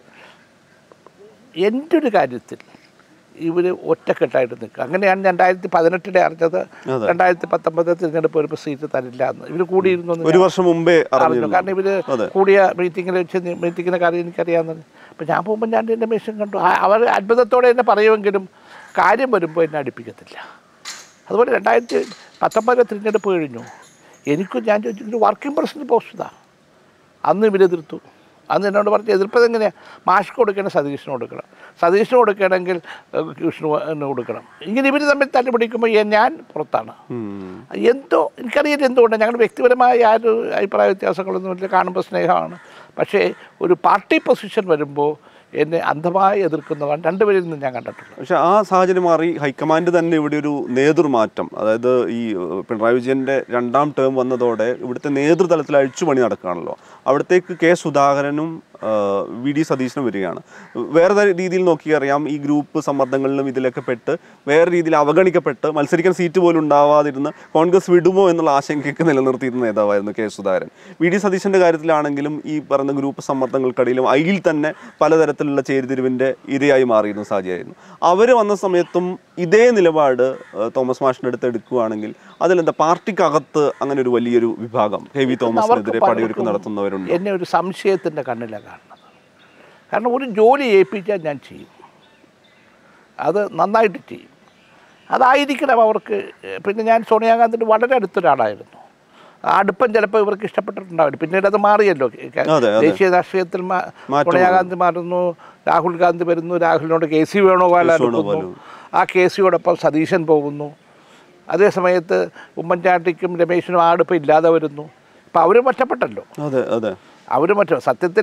എൻ്റെ ഒരു കാര്യത്തിൽ ഇവർ ഒറ്റക്കെട്ടായിട്ട് നിൽക്കുക അങ്ങനെയാണ് രണ്ടായിരത്തി പതിനെട്ടിലെ അറിഞ്ഞത് അതെ. രണ്ടായിരത്തി പത്തൊമ്പത് തിരഞ്ഞെടുപ്പ് വരുമ്പോൾ സീറ്റ് തരില്ല എന്ന് ഇവർ കൂടിയിരുന്നു എന്ന് ഒരു വർഷം മുമ്പേ അറിഞ്ഞു അറിഞ്ഞിരുന്നു കാരണം ഇവർ അതെ. കൂടിയ മീറ്റിങ്ങിൽ വെച്ച് മീറ്റിങ്ങിനെ കാര്യം എനിക്കറിയാമെന്ന് അപ്പം ഞാൻ പോകുമ്പോൾ ഞാൻ എൻ്റെ മെഷീൻ കണ്ടു ആ- അവർ അത്ഭുതത്തോടെ എന്നെ പറയുമെങ്കിലും കാര്യം വരുമ്പോൾ എന്നെ അടുപ്പിക്കത്തില്ല അതുപോലെ രണ്ടായിരത്തി പത്തൊമ്പതിലെ തിരഞ്ഞെടുപ്പ് കഴിഞ്ഞു എനിക്കും ഞാൻ ചോദിച്ചു വർക്കിംഗ് പ്രസിഡന്റ് പോസ്റ്റ് ഇതാ അന്ന് ഇവരെതിർത്തു അന്ന് എന്നോട് പറഞ്ഞ് എതിർപ്പത് എങ്ങനെയാണ് മാഷ്ക്ക് കൊടുക്കണം സതീഷിന് കൊടുക്കണം സതീഷിന് കൊടുക്കണമെങ്കിൽ ഏഹ്, കൃഷ്ണന് കൊടുക്കണം ഇങ്ങനെ ഇവർ തമ്മിൽ തല്ലുപിടിക്കുമ്പോൾ ഈ ഞാൻ പുറത്താണ് ഉം. എന്തോ എനിക്കറിയില്ല എന്തുകൊണ്ട് ഞങ്ങൾ വ്യക്തിപരമായ ആ ഒരു അഭിപ്രായ വ്യത്യാസങ്ങളൊന്നുമില്ല കാണുമ്പോൾ സ്നേഹമാണ് പക്ഷേ ഒരു പാർട്ടി പൊസിഷൻ വരുമ്പോൾ എന്നെ അന്ധമായി എതിർക്കുന്നതാണ് രണ്ടുപേരിൽ നിന്ന് ഞാൻ കണ്ടിട്ടുള്ളത് പക്ഷെ ആ സാഹചര്യം മാറി ഹൈക്കമാൻഡ് തന്നെ ഇവിടെ ഒരു നേതൃമാറ്റം അതായത് ഈ ഏഹ്, പിണറായി വിജയന്റെ രണ്ടാം ടേം വന്നതോടെ ഇവിടുത്തെ നേതൃതലത്തിൽ അഴിച്ചുപണി നടക്കുകയാണല്ലോ അവിടത്തേക്ക് കെ സുധാകരനും ഏഹ്, വി ഡി സതീശനും വരികയാണ് വേറെ തര- രീതിയിൽ നോക്കിയറിയാം ഈ ഗ്രൂപ്പ് സമ്മർദ്ദങ്ങളിലും ഇതിലൊക്കെ പെട്ട് വേറെ രീതിയിൽ അവഗണിക്കപ്പെട്ട് മത്സരിക്കാൻ സീറ്റ് പോലും ഉണ്ടാവാതിരുന്ന് കോൺഗ്രസ് വിടുമോ എന്നുള്ള ആശങ്കയ്ക്ക് നിലനിർത്തിയിരുന്ന നേതാവായിരുന്നു കെ സുധാകരൻ വി ഡി സതീശന്റെ കാര്യത്തിലാണെങ്കിലും ഈ പറയുന്ന ഗ്രൂപ്പ് സമ്മർദ്ദങ്ങൾക്കിടയിലും അതിൽ തന്നെ പലതരത്തിലുള്ള ചേരിതിരിവിന്റെ ഇരയായി മാറിയിരുന്ന സാഹചര്യമായിരുന്നു അവർ വന്ന സമയത്തും ഇതേ നിലപാട് ഏഹ്, തോമസ് മാഷിന്റെ അടുത്ത് എടുക്കുകയാണെങ്കിൽ അതിലെന്താ പാർട്ടിക്കകത്ത് അങ്ങനെ ഒരു വലിയൊരു വിഭാഗം കെ വി തോമസിനെതിരെ പടയൊരുക്കം നടത്തുന്നവരുണ്ട് എന്നെ ഒരു സംശയത്തിൻ്റെ കണ്ണിലാണ് കാണുന്നത് കാരണം ഒരു ജോലി ഏൽപ്പിച്ചാൽ ഞാൻ ചെയ്യും അത് നന്നായിട്ട് ചെയ്യും അതായിരിക്കണം അവർക്ക് പിന്നെ ഞാൻ സോണിയാഗാന്ധിൻ്റെ വളരെ അടുത്തൊരാളായിരുന്നു ആ അടുപ്പം ചിലപ്പോൾ ഇവർക്ക് ഇഷ്ടപ്പെട്ടിട്ടുണ്ടാവില്ല പിന്നീട് അത് മാറിയല്ലോ അതെ, അതെ. ദേശീയ രാഷ്ട്രീയത്തിൽ മാ- മാറ്റം സോണിയാഗാന്ധി മാറുന്നു രാഹുൽ ഗാന്ധി വരുന്നു രാഹുലിനോട് കെ സി വേണുഗോപാൽ അടുക്കുന്നു ആ കെ സിയോടൊപ്പം സതീശൻ പോകുന്നു അതേ സമയത്ത് ഉമ്മൻചാണ്ടിക്കും രമേശിനും ആ അടുപ്പം ഇല്ലാതെ വരുന്നു അപ്പം അവർ ഒറ്റപ്പെട്ടല്ലോ അതെ അതെ അവർ മറ്റു സത്യത്തിൽ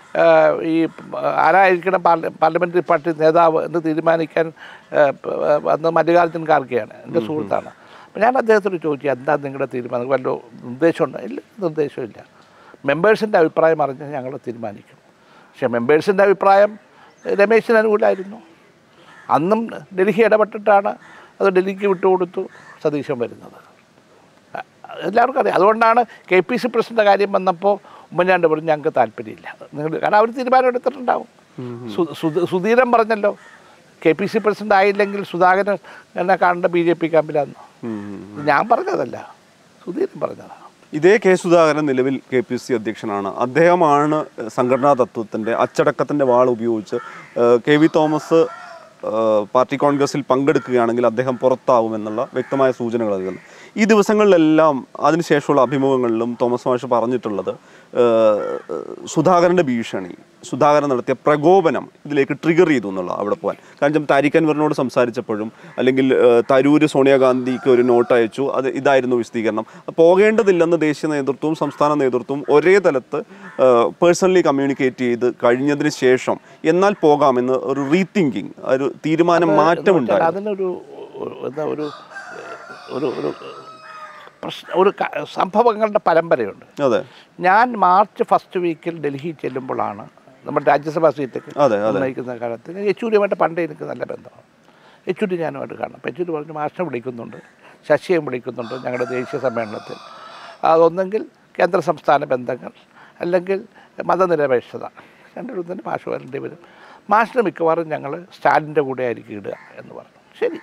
ഈ ആരായിരിക്കണം പാർല പാർലമെൻ്ററി പാർട്ടി നേതാവ് എന്ന് തീരുമാനിക്കാൻ ആ, പ- അന്ന് മല്ലികാർജുൻ ഖാർഗെയാണ് എൻ്റെ സുഹൃത്താണ് അപ്പം ഞാൻ അദ്ദേഹത്തോട് ചോദിച്ചു എന്താ നിങ്ങളുടെ തീരുമാനം വല്ല നിർദ്ദേശമുണ്ടോ ഇല്ല നിർദ്ദേശമില്ല മെമ്പേഴ്സിൻ്റെ അഭിപ്രായം അറിഞ്ഞ് ഞങ്ങൾ തീരുമാനിക്കും പക്ഷേ മെമ്പേഴ്സിൻ്റെ അഭിപ്രായം രമേശിന് അനുകൂലമായിരുന്നു അന്നും ഡൽഹി ഇടപെട്ടിട്ടാണ് അത് ഡൽഹിക്ക് വിട്ടുകൊടുത്തു സതീശൻ വരുന്നത് അ- എല്ലാവർക്കും അറിയാം അതുകൊണ്ടാണ് കെ പി സി പ്രസിഡൻ്റെ കാര്യം വന്നപ്പോൾ ഉമ്മൻചാണ്ടി പറഞ്ഞു ഞങ്ങൾക്ക് താല്പര്യമില്ല നിങ്ങൾ കാരണം അവർ തീരുമാനം എടുത്തിട്ടുണ്ടാവും സു- സുധ- സുധീരൻ പറഞ്ഞല്ലോ കെ പി സി പ്രസിഡന്റ് ആയില്ലെങ്കിൽ സുധാകരൻ എന്നെ കാണേണ്ട ബി ജെ പി ക്യാമ്പിലാന്ന് ഞാൻ പറഞ്ഞതല്ല സുധീരൻ പറഞ്ഞതാണ് ഇതേ കെ സുധാകരൻ നിലവിൽ കെ പി സി അധ്യക്ഷനാണ് അദ്ദേഹമാണ് സംഘടനാ തത്വത്തിൻ്റെ അച്ചടക്കത്തിൻ്റെ വാൾ ഉപയോഗിച്ച് ഏഹ്, കെ വി തോമസ് ഏഹ്, പാർട്ടി കോൺഗ്രസിൽ പങ്കെടുക്കുകയാണെങ്കിൽ അദ്ദേഹം പുറത്താവുമെന്നുള്ള വ്യക്തമായ സൂചനകൾ നൽകുന്നു ഈ ദിവസങ്ങളിലെല്ലാം അതിനുശേഷമുള്ള അഭിമുഖങ്ങളിലും തോമസ് മാഷ് പറഞ്ഞിട്ടുള്ളത് ഏഹ്, സുധാകരൻ്റെ ഭീഷണി സുധാകരൻ നടത്തിയ പ്രകോപനം ഇതിലേക്ക് ട്രിഗർ ചെയ്തു എന്നുള്ള അവിടെ പോകാൻ കാരണം താരിഖ് അൻവറിനോട് സംസാരിച്ചപ്പോഴും അല്ലെങ്കിൽ ഏഹ്, തരൂര് സോണിയാഗാന്ധിക്ക് ഒരു നോട്ട് അയച്ചു അത് ഇതായിരുന്നു വിശദീകരണം പോകേണ്ടതില്ലെന്ന് ദേശീയ നേതൃത്വവും സംസ്ഥാന നേതൃത്വവും ഒരേ തലത്ത് പേഴ്സണലി കമ്മ്യൂണിക്കേറ്റ് ചെയ്ത് കഴിഞ്ഞതിന് ശേഷം എന്നാൽ പോകാമെന്ന് ഒരു റീതിങ്കിങ് ഒരു തീരുമാനം മാറ്റമുണ്ടായി അതിനൊരു ഒരു- എന്താ ഒരു ഒരു ഒരു പ്രശ്ന ഒരു ക- സംഭവങ്ങളുടെ പരമ്പരയുണ്ട് അതെ ഞാൻ മാർച്ച് ഫസ്റ്റ് വീക്കിൽ ഡൽഹി ചെല്ലുമ്പോഴാണ് നമ്മുടെ രാജ്യസഭാ സീറ്റൊക്കെ അതെ, അതെ. നിർണ്ണയിക്കുന്ന കാലത്ത് ഞാൻ യെച്ചൂരിയുമായിട്ട് പണ്ടേ എനിക്ക് നല്ല ബന്ധമാണ് യെച്ചൂരി ഞാനുമായിട്ട് കാണാം അപ്പം യെച്ചൂരി പറഞ്ഞു മാഷിനെ വിളിക്കുന്നുണ്ട് ശശിയെയും വിളിക്കുന്നുണ്ട് ഞങ്ങളുടെ ദേശീയ സമ്മേളനത്തിൽ അതൊന്നെങ്കിൽ കേന്ദ്ര സംസ്ഥാന ബന്ധങ്ങൾ അല്ലെങ്കിൽ മതനിരപേക്ഷത രണ്ടിലും തന്നെ മാഷ് വരേണ്ടി വരും മാഷിന് മിക്കവാറും ഞങ്ങൾ സ്റ്റാലിൻ്റെ കൂടെ ആയിരിക്കും ഇടുക എന്ന് പറഞ്ഞു ശരി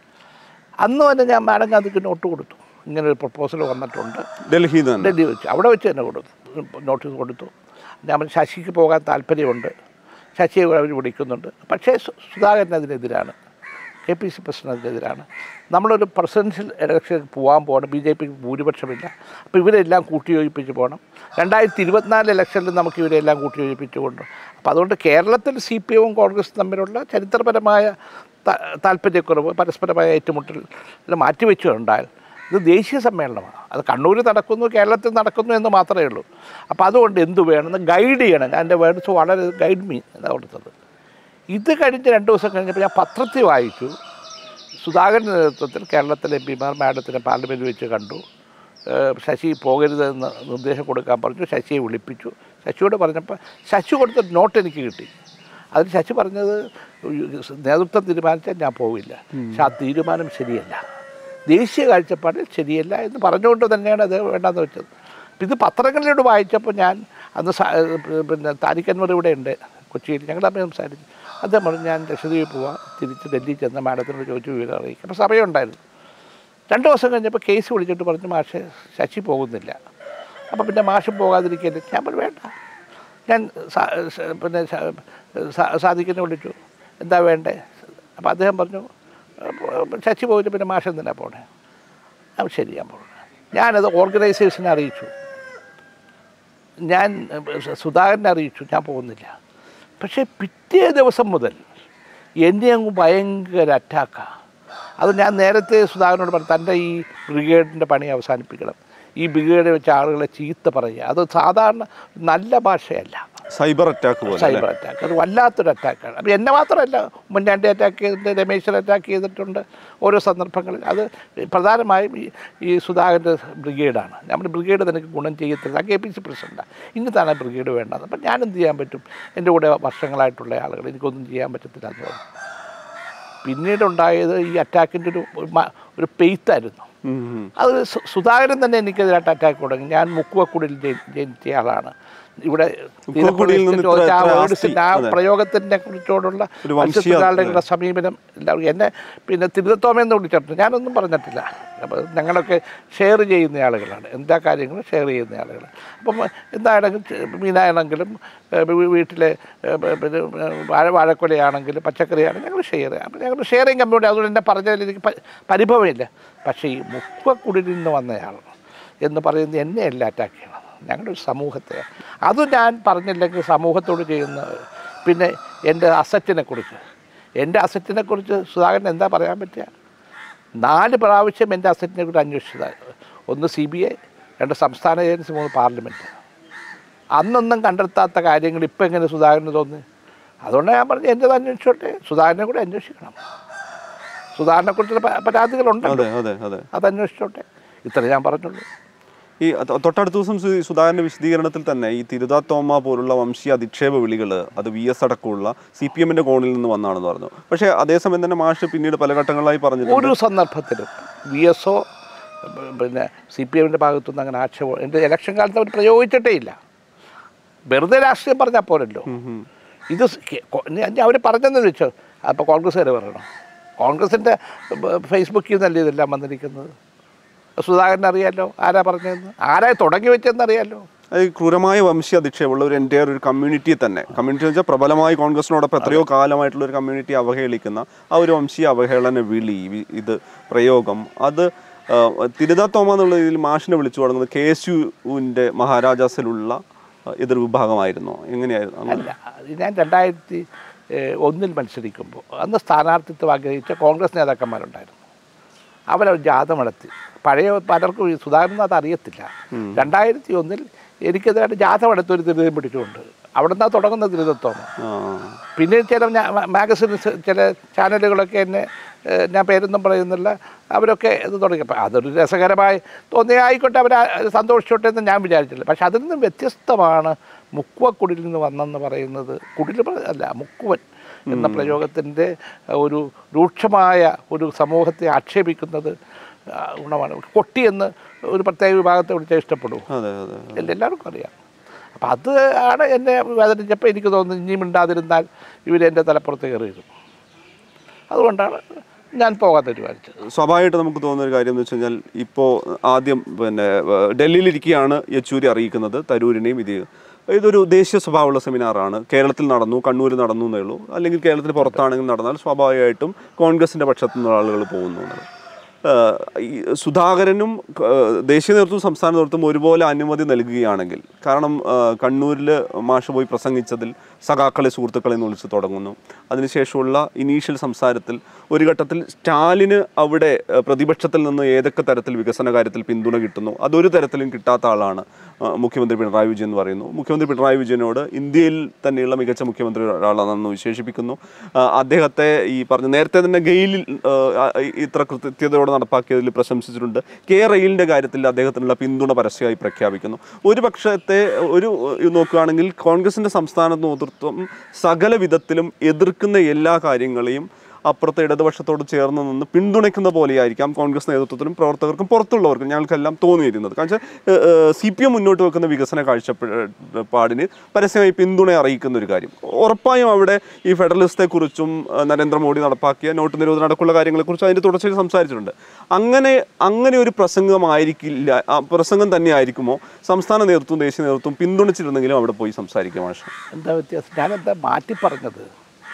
അന്ന് തന്നെ ഞാൻ മാഡം ഗാന്ധിക്ക് നോട്ട് കൊടുത്തു ഇങ്ങനെ ഒരു പ്രപ്പോസൽ വന്നിട്ടുണ്ട് ഡൽഹിയിൽ നിന്ന് തന്നെ ഡൽഹി വെച്ച് അവിടെ വെച്ച് തന്നെ കൊടുത്തു നോട്ടീസ് കൊടുത്തു ഞാൻ പറഞ്ഞു, ശശിക്ക് പോകാൻ താല്പര്യമുണ്ട് ശശിയെ അവർ വിളിക്കുന്നുണ്ട് പക്ഷേ സു- സുധാകരൻ അതിനെതിരാണ് കെ പി സി പ്രസിഡന്റിനെതിരാണ് നമ്മളൊരു പ്രസിഡൻഷ്യൽ ഇലക്ഷൻ പോകാൻ പോകണം ബി ജെ പിക്ക് ഭൂരിപക്ഷമില്ല അപ്പോൾ ഇവരെല്ലാം കൂട്ടിയോജിപ്പിച്ച് പോകണം രണ്ടായിരത്തി ഇരുപത്തിനാല് ഇലക്ഷനിൽ നമുക്ക് ഇവരെല്ലാം കൂട്ടിയോജിപ്പിച്ച് കൊണ്ട് അപ്പോൾ അതുകൊണ്ട് കേരളത്തിൽ സി പി എമ്മും കോൺഗ്രസും തമ്മിലുള്ള ചരിത്രപരമായ ത- താല്പര്യക്കുറവ് പരസ്പരമായ ഏറ്റുമുട്ടൽ ഇത് മാറ്റിവെച്ചുണ്ടായാൽ ഇത് ദേശീയ സമ്മേളനമാണ് അത് കണ്ണൂർ നടക്കുന്നു കേരളത്തിൽ നടക്കുന്നു എന്ന് മാത്രമേ ഉള്ളൂ അപ്പോൾ അതുകൊണ്ട് എന്ത് വേണമെന്ന് ഗൈഡ് ചെയ്യണം ഞാൻ എൻ്റെ വേർഡ്സ് വളരെ ഗൈഡ് മീ എന്നാണ് കൊടുത്തത് ഇത് കഴിഞ്ഞ് രണ്ട് ദിവസം കഴിഞ്ഞപ്പോൾ ഞാൻ പത്രത്തിൽ വായിച്ചു സുധാകരൻ്റെ നേതൃത്വത്തിൽ കേരളത്തിലെ എം പിമാർ മാഡത്തിനെ പാർലമെൻറ്റ് വെച്ച് കണ്ടു ഏഹ് ശശി പോകരുതെന്ന് നിർദ്ദേശം കൊടുക്കാൻ പറഞ്ഞു ശശിയെ വിളിപ്പിച്ചു ശശിയോട് പറഞ്ഞപ്പോൾ ശശി കൊടുത്ത നോട്ട് എനിക്ക് കിട്ടി അതിന് ശശി പറഞ്ഞത് നേതൃത്വം തീരുമാനിച്ചാൽ ഞാൻ പോവില്ല പക്ഷെ ആ തീരുമാനം ശരിയല്ല ദേശീയ കാഴ്ചപ്പാടിൽ ശരിയല്ല എന്ന് പറഞ്ഞുകൊണ്ട് തന്നെയാണ് അത് വേണ്ടെന്ന് വെച്ചത് അപ്പം ഇത് പത്രങ്ങളിലൂടെ വായിച്ചപ്പോൾ ഞാൻ അന്ന് സ- പിന്നെ താരിഖന്മാർ ഇവിടെ ഉണ്ട് കൊച്ചിയിൽ ഞങ്ങൾ തമ്മിൽ സംസാരിച്ചു അദ്ദേഹം പറഞ്ഞു ഞാൻ ലക്ഷദ്വീപ് പോവാം തിരിച്ച് ഡൽഹി ചെന്ന മാഡത്തിനോട് ചോദിച്ചു വിവരം അറിയിക്കും അപ്പോൾ സമയമുണ്ടായിരുന്നു രണ്ട് ദിവസം കഴിഞ്ഞപ്പോൾ കേസ് വിളിച്ചിട്ട് പറഞ്ഞു മാഷ് ശശി പോകുന്നില്ല അപ്പോൾ പിന്നെ മാഷ് പോകാതിരിക്കല്ലേ ഞാൻ പറഞ്ഞു വേണ്ട ഞാൻ സാ- സ- പിന്നെ സാധിക്കിനെ വിളിച്ചു എന്താ വേണ്ടേ അപ്പോൾ അദ്ദേഹം പറഞ്ഞു "അപ്പൊ ശശി പോയിട്ട് പിന്നെ മാഷ് എന്തിനാ പോണേ അപ്പോൾ ശരി ഞാൻ പോകണം ഞാനത് ഓർഗനൈസേഷനെ അറിയിച്ചു ഞാൻ ഏഹ്, സുധാകരനെ അറിയിച്ചു ഞാൻ പോകുന്നില്ല പക്ഷേ പിറ്റേ ദിവസം മുതൽ എന്നെ അങ്ങ് ഭയങ്കര അറ്റാക്കാണ് അത് ഞാൻ നേരത്തെ സുധാകരനോട് പറഞ്ഞു തൻ്റെ ഈ ബ്രിഗേഡിൻ്റെ പണി അവസാനിപ്പിക്കണം ഈ ബ്രിഗേഡ് വെച്ച ആളുകളെ ചീത്ത പറയുക അത് സാധാരണ നല്ല ഭാഷയല്ല സൈബർ അറ്റാക്ക് പോലെ അല്ലേ? സൈബർ അറ്റാക്ക് അത് വല്ലാത്തൊരു അറ്റാക്കാണ് അപ്പം എന്നെ മാത്രമല്ല ഉമ്മൻചാണ്ടി അറ്റാക്ക് ചെയ്തിട്ടുണ്ട് രമേശൻ അറ്റാക്ക് ചെയ്തിട്ടുണ്ട് ഓരോ സന്ദർഭങ്ങളിൽ അത് പ്രധാനമായും ഈ ഈ സുധാകരൻ്റെ ബ്രിഗേഡാണ് നമ്മുടെ ബ്രിഗേഡ് നിനക്ക് ഗുണം ചെയ്യത്തില്ല കെ പി സി പ്രസിഡൻ്റാണ് ഇന്നതാണ് ബ്രിഗേഡ് വേണ്ടത് അപ്പം ഞാൻ എന്ത് ചെയ്യാൻ പറ്റും എൻ്റെ കൂടെ വർഷങ്ങളായിട്ടുള്ള ആളുകൾ എനിക്കൊന്നും ചെയ്യാൻ പറ്റത്തില്ല എന്ന് പറഞ്ഞു പിന്നീടുണ്ടായത് ഈ അറ്റാക്കിൻ്റെ ഒരു ഒരു മ- ഒരു പെയ്ത്തായിരുന്നു ഉം, ഉം. അത് സു- സുധാകരൻ തന്നെ എനിക്കെതിരായിട്ട് അറ്റാക്ക് തുടങ്ങി ഞാൻ മുക്കുവക്കുടിൽ ജനി- ജനിച്ച ആളാണ് ഇവിടെ മുക്കുവക്കുടിയിൽ നിന്ന് ഇത്ര- ചോദിച്ച ആ ഇത്ര words ആസ്തി, ന്റെ ആ അതെ. പ്രയോഗത്തിനെ കുറിച്ചോടുള്ള ഒരു വംശീയ- മത്സ്യത്തൊഴിലാളികളുടെ സമീപനം എല്ലാവർക്കും എന്നെ പിന്നെ തിരുതത്തോമെന്ന് വിളിച്ചിട്ടുണ്ട് ഞാനൊന്നും പറഞ്ഞിട്ടില്ല അപ്പോൾ ഞങ്ങളൊക്കെ ഷെയർ ചെയ്യുന്ന ആളുകളാണ് എല്ലാ കാര്യങ്ങളും ഷെയർ ചെയ്യുന്ന ആളുകൾ അപ്പം എന്താണെങ്കിലും മീനാണെങ്കിലും ഏഹ് വീ- വീട്ടിലെ ഏഹ് പ- പിന്നെ ഏഹ് വാഴ വാഴക്കൊലയാണെങ്കിലും പച്ചക്കറിയാണെങ്കിലും ഞങ്ങൾ ഷെയർ ചെയ്യാം അപ്പം ഞങ്ങൾ ഷെയറിങ് കമ്മ്യൂണിറ്റി അതുകൊണ്ട് എന്നെ പറഞ്ഞതിൽ എനിക്ക് പ- പരിഭവമില്ല പക്ഷേ ഈ മുക്കുവക്കുടിൽ നിന്ന് വന്നയാൾ എന്ന് പറയുന്നത് എന്നെയല്ല അറ്റാക്ക് ചെയ്യണം ഞങ്ങളുടെ ഒരു സമൂഹത്തെ അത് ഞാൻ പറഞ്ഞില്ലെങ്കിൽ സമൂഹത്തോട് ചെയ്യുന്ന പിന്നെ എൻ്റെ അസറ്റിനെ കുറിച്ച് എൻ്റെ അസറ്റിനെ കുറിച്ച് സുധാകരൻ എന്താ പറയാൻ പറ്റുക നാല് പ്രാവശ്യം എൻ്റെ അസറ്റിനെ കുറിച്ച് അന്വേഷിച്ചതാണ് ഒന്ന് സി ബി ഐ രണ്ട് സംസ്ഥാന ഏജൻസി മൂന്ന് പാർലമെൻറ്റ് അന്നൊന്നും കണ്ടെത്താത്ത കാര്യങ്ങൾ ഇപ്പം എങ്ങനെ സുധാകരന് തോന്നി അതുകൊണ്ട് ഞാൻ പറഞ്ഞു എൻ്റെത് അന്വേഷിച്ചോട്ടെ സുധാകരനെ കൂടെ അന്വേഷിക്കണം സുധാകരനെക്കുറിച്ചുള്ള പ- പരാതികളുണ്ടല്ലോ അതെ അതെ അതെ അത് അന്വേഷിച്ചോട്ടെ ഇത്ര ഞാൻ പറഞ്ഞുള്ളൂ ഈ തൊ- തൊട്ടടുത്ത ദിവസം സു- സുധാകരന്റെ വിശദീകരണത്തിൽ തന്നെ ഈ തിരുതാ തോമ പോലുള്ള വംശീയ അധിക്ഷേപ വിളികൾ അത് വി എസ് അടക്കമുള്ള സി പി എമ്മിന്റെ കോണിൽ നിന്ന് വന്നാണെന്ന് പറഞ്ഞു പക്ഷേ അതേസമയം തന്നെ മാഷ് പിന്നീട് പല ഘട്ടങ്ങളായി പറഞ്ഞിട്ടുണ്ട് ഒരു സന്ദർഭത്തിലും വി എസ് ഒ പിന്നെ സി പി എമ്മിൻ്റെ ഭാഗത്തുനിന്ന് അങ്ങനെ ആക്ഷേപം എൻ്റെ ഇലക്ഷൻ കാലത്ത് അവർ പ്രയോഗിച്ചിട്ടേ ഇല്ല വെറുതെ രാഷ്ട്രീയം പറഞ്ഞാൽ പോരല്ലോ ഇത് അവർ പറഞ്ഞെന്ന് വെച്ചോ അപ്പോൾ കോൺഗ്രസ്സുകാർ പറയണം കോൺഗ്രസിൻ്റെ ഫേസ്ബുക്കിൽ നിന്നല്ലേ ഇതെല്ലാം വന്നിരിക്കുന്നത് സുധാകരൻ അറിയാമല്ലോ ആരാ പറഞ്ഞതെന്ന് ആരാ തുടങ്ങി വെച്ചതെന്ന് അറിയാമല്ലോ അത് ഈ ക്രൂരമായ വംശീയ അധിക്ഷേപമുള്ള ഒരു എൻ്റെ ഒരു കമ്മ്യൂണിറ്റിയെ തന്നെ കമ്മ്യൂണിറ്റി എന്ന് വെച്ചാൽ പ്രബലമായി കോൺഗ്രസിനോടൊപ്പം എത്രയോ കാലമായിട്ടുള്ള ഒരു കമ്മ്യൂണിറ്റി അവഹേളിക്കുന്ന ആ ഒരു വംശീയ അവഹേളന വിളി വി- ഇത് പ്രയോഗം അത് ആ, തിരുതാ തോമ എന്നുള്ള രീതിയിൽ മാഷിനെ വിളിച്ചു തുടങ്ങുന്നത് കെ എസ് യുവിൻ്റെ മഹാരാജാസിലുള്ള ആ, എതിർ വിഭാഗമായിരുന്നു എങ്ങനെയായിരുന്നു അങ്ങനെ? അല്ല അത് ഞാൻ രണ്ടായിരത്തി ഏഹ്, ഒന്നിൽ മത്സരിക്കുമ്പോൾ അന്ന് സ്ഥാനാർത്ഥിത്വം ആഗ്രഹിച്ച കോൺഗ്രസ് നേതാക്കന്മാരുണ്ടായിരുന്നു അവരവർ ജാഥ നടത്തി പഴയ പലർക്കും ഈ സുധാകരൻ അത് അറിയത്തില്ല രണ്ടായിരത്തി ഒന്നിൽ എനിക്കെതിരായിട്ട് ജാഥ നടത്തി ഒരു ദുരിതം പിടിച്ചുകൊണ്ട് അവിടെ നിന്നാണ് തുടങ്ങുന്ന ദുരിതത്വം ആ പിന്നെ ചില മാഗസിൻ ചില ചാനലുകളൊക്കെ എന്നെ ഏഹ്, ഞാൻ പേരൊന്നും പറയുന്നില്ല അവരൊക്കെ ഇത് തുടങ്ങി അപ്പം അതൊരു രസകരമായി തോന്നിയ ആയിക്കോട്ടെ അവർ സന്തോഷിച്ചോട്ടെ എന്ന് ഞാൻ വിചാരിച്ചില്ല പക്ഷെ അതിൽ നിന്നും വ്യത്യസ്തമാണ് മുക്കുവ കുടിൽ നിന്ന് വന്നെന്ന് പറയുന്നത് കുടിൽ പ്ര- അല്ല മുക്കുവൻ എന്ന പ്രയോഗത്തിൻ്റെ ഒരു രൂക്ഷമായ ഒരു സമൂഹത്തെ ആക്ഷേപിക്കുന്നത് ആ, ഗുണമാണ് കൊട്ടി എന്ന് ഒരു പ്രത്യേക വിഭാഗത്തെ വിളിച്ചാൽ ഇഷ്ടപ്പെടും അതെ അതെ എല്ലാ- എല്ലാവർക്കും അറിയാം അപ്പം അത് ആണ് എന്നെ വേദനിച്ചപ്പോൾ എനിക്ക് തോന്നുന്നു ഇനിയും മിണ്ടാതിരുന്നാൽ ഇവരെൻ്റെ തലപ്പുറത്ത് കയറിയിരുന്നു അതുകൊണ്ടാണ് ഞാൻ പോകാൻ തീരുമാനിച്ചത് സ്വാഭാവികമായിട്ട് നമുക്ക് തോന്നുന്ന ഒരു കാര്യം എന്ന് വെച്ച് കഴിഞ്ഞാൽ ഇപ്പോൾ ആദ്യം പിന്നെ ഏഹ്, ഡൽഹിയിലിരിക്കുകയാണ് യെച്ചൂരി അറിയിക്കുന്നത് തരൂരിനെയും ഇത് ഇതൊരു ദേശീയ സ്വഭാവമുള്ള സെമിനാറാണ് കേരളത്തിൽ നടന്നു കണ്ണൂർ നടന്നു എന്നേ ഉള്ളൂ അല്ലെങ്കിൽ കേരളത്തിന് പുറത്താണെങ്കിൽ നടന്നാൽ സ്വാഭാവികമായിട്ടും കോൺഗ്രസിൻ്റെ പക്ഷത്തു നിന്നുള്ള ആളുകൾ പോകുന്നു എന്നുള്ളത് ഏഹ്, ഈ സുധാകരനും ഏഹ്, ദേശീയ നേതൃത്വം സംസ്ഥാന നേതൃത്വം ഒരുപോലെ അനുമതി നൽകുകയാണെങ്കിൽ കാരണം കണ്ണൂരിൽ മാഷ് പോയി പ്രസംഗിച്ചതിൽ സഖാക്കളെ സുഹൃത്തുക്കളെ എന്ന് വിളിച്ച് തുടങ്ങുന്നു അതിനുശേഷമുള്ള ഇനീഷ്യൽ സംസാരത്തിൽ ഒരു ഘട്ടത്തിൽ സ്റ്റാലിന് അവിടെ ഏഹ്, പ്രതിപക്ഷത്തിൽ നിന്ന് ഏതൊക്കെ തരത്തിൽ വികസന കാര്യത്തിൽ പിന്തുണ കിട്ടുന്നു അതൊരു തരത്തിലും കിട്ടാത്ത ആളാണ് ആ, മുഖ്യമന്ത്രി പിണറായി വിജയൻ എന്ന് പറയുന്നു മുഖ്യമന്ത്രി പിണറായി വിജയനോട് ഇന്ത്യയിൽ തന്നെയുള്ള മികച്ച മുഖ്യമന്ത്രി ഒരാളാണെന്ന് വിശേഷിപ്പിക്കുന്നു ആ, അദ്ദേഹത്തെ ഈ പറഞ്ഞ നേരത്തെ തന്നെ ഗെയിലിൽ ആ, ഇത്ര കൃത്യതയോടെ നടപ്പാക്കിയതിൽ പ്രശംസിച്ചിട്ടുണ്ട് കെ റെയിലിൻ്റെ കാര്യത്തിൽ അദ്ദേഹത്തിനുള്ള പിന്തുണ പരസ്യമായി പ്രഖ്യാപിക്കുന്നു ഒരു പക്ഷത്തെ ഒരു ഇത് നോക്കുകയാണെങ്കിൽ കോൺഗ്രസിൻ്റെ സംസ്ഥാന നേതൃത്വം സകല വിധത്തിലും എതിർക്കുന്ന എല്ലാ കാര്യങ്ങളെയും അപ്പുറത്തെ ഇടതുപക്ഷത്തോട് ചേർന്ന് നിന്ന് പിന്തുണയ്ക്കുന്ന പോലെയായിരിക്കാം കോൺഗ്രസ് നേതൃത്വത്തിനും പ്രവർത്തകർക്കും പുറത്തുള്ളവർക്കും ഞങ്ങൾക്കെല്ലാം തോന്നിയിരുന്നത് കാരണം സി പി എം മുന്നോട്ട് വെക്കുന്ന വികസന കാഴ്ചപ്പാടിന് പരസ്യമായി പിന്തുണ അറിയിക്കുന്ന ഒരു കാര്യം ഉറപ്പായും അവിടെ ഈ ഫെഡറലിസത്തെക്കുറിച്ചും ഏഹ്, നരേന്ദ്രമോദി നടപ്പാക്കിയ നോട്ട് നിരോധനം അടക്കമുള്ള കാര്യങ്ങളെക്കുറിച്ച് അതിൻ്റെ തുടർച്ചയിൽ സംസാരിച്ചിട്ടുണ്ട് അങ്ങനെ അങ്ങനെ ഒരു പ്രസംഗമായിരിക്കില്ല ആ പ്രസംഗം തന്നെ ആയിരിക്കുമോ സംസ്ഥാന നേതൃത്വം ദേശീയ നേതൃത്വം പിന്തുണച്ചിരുന്നെങ്കിലും അവിടെ പോയി സംസാരിക്കുക മാഷ് എന്താ വ്യത്യാസം ഞാനെന്താ മാറ്റി പറഞ്ഞത്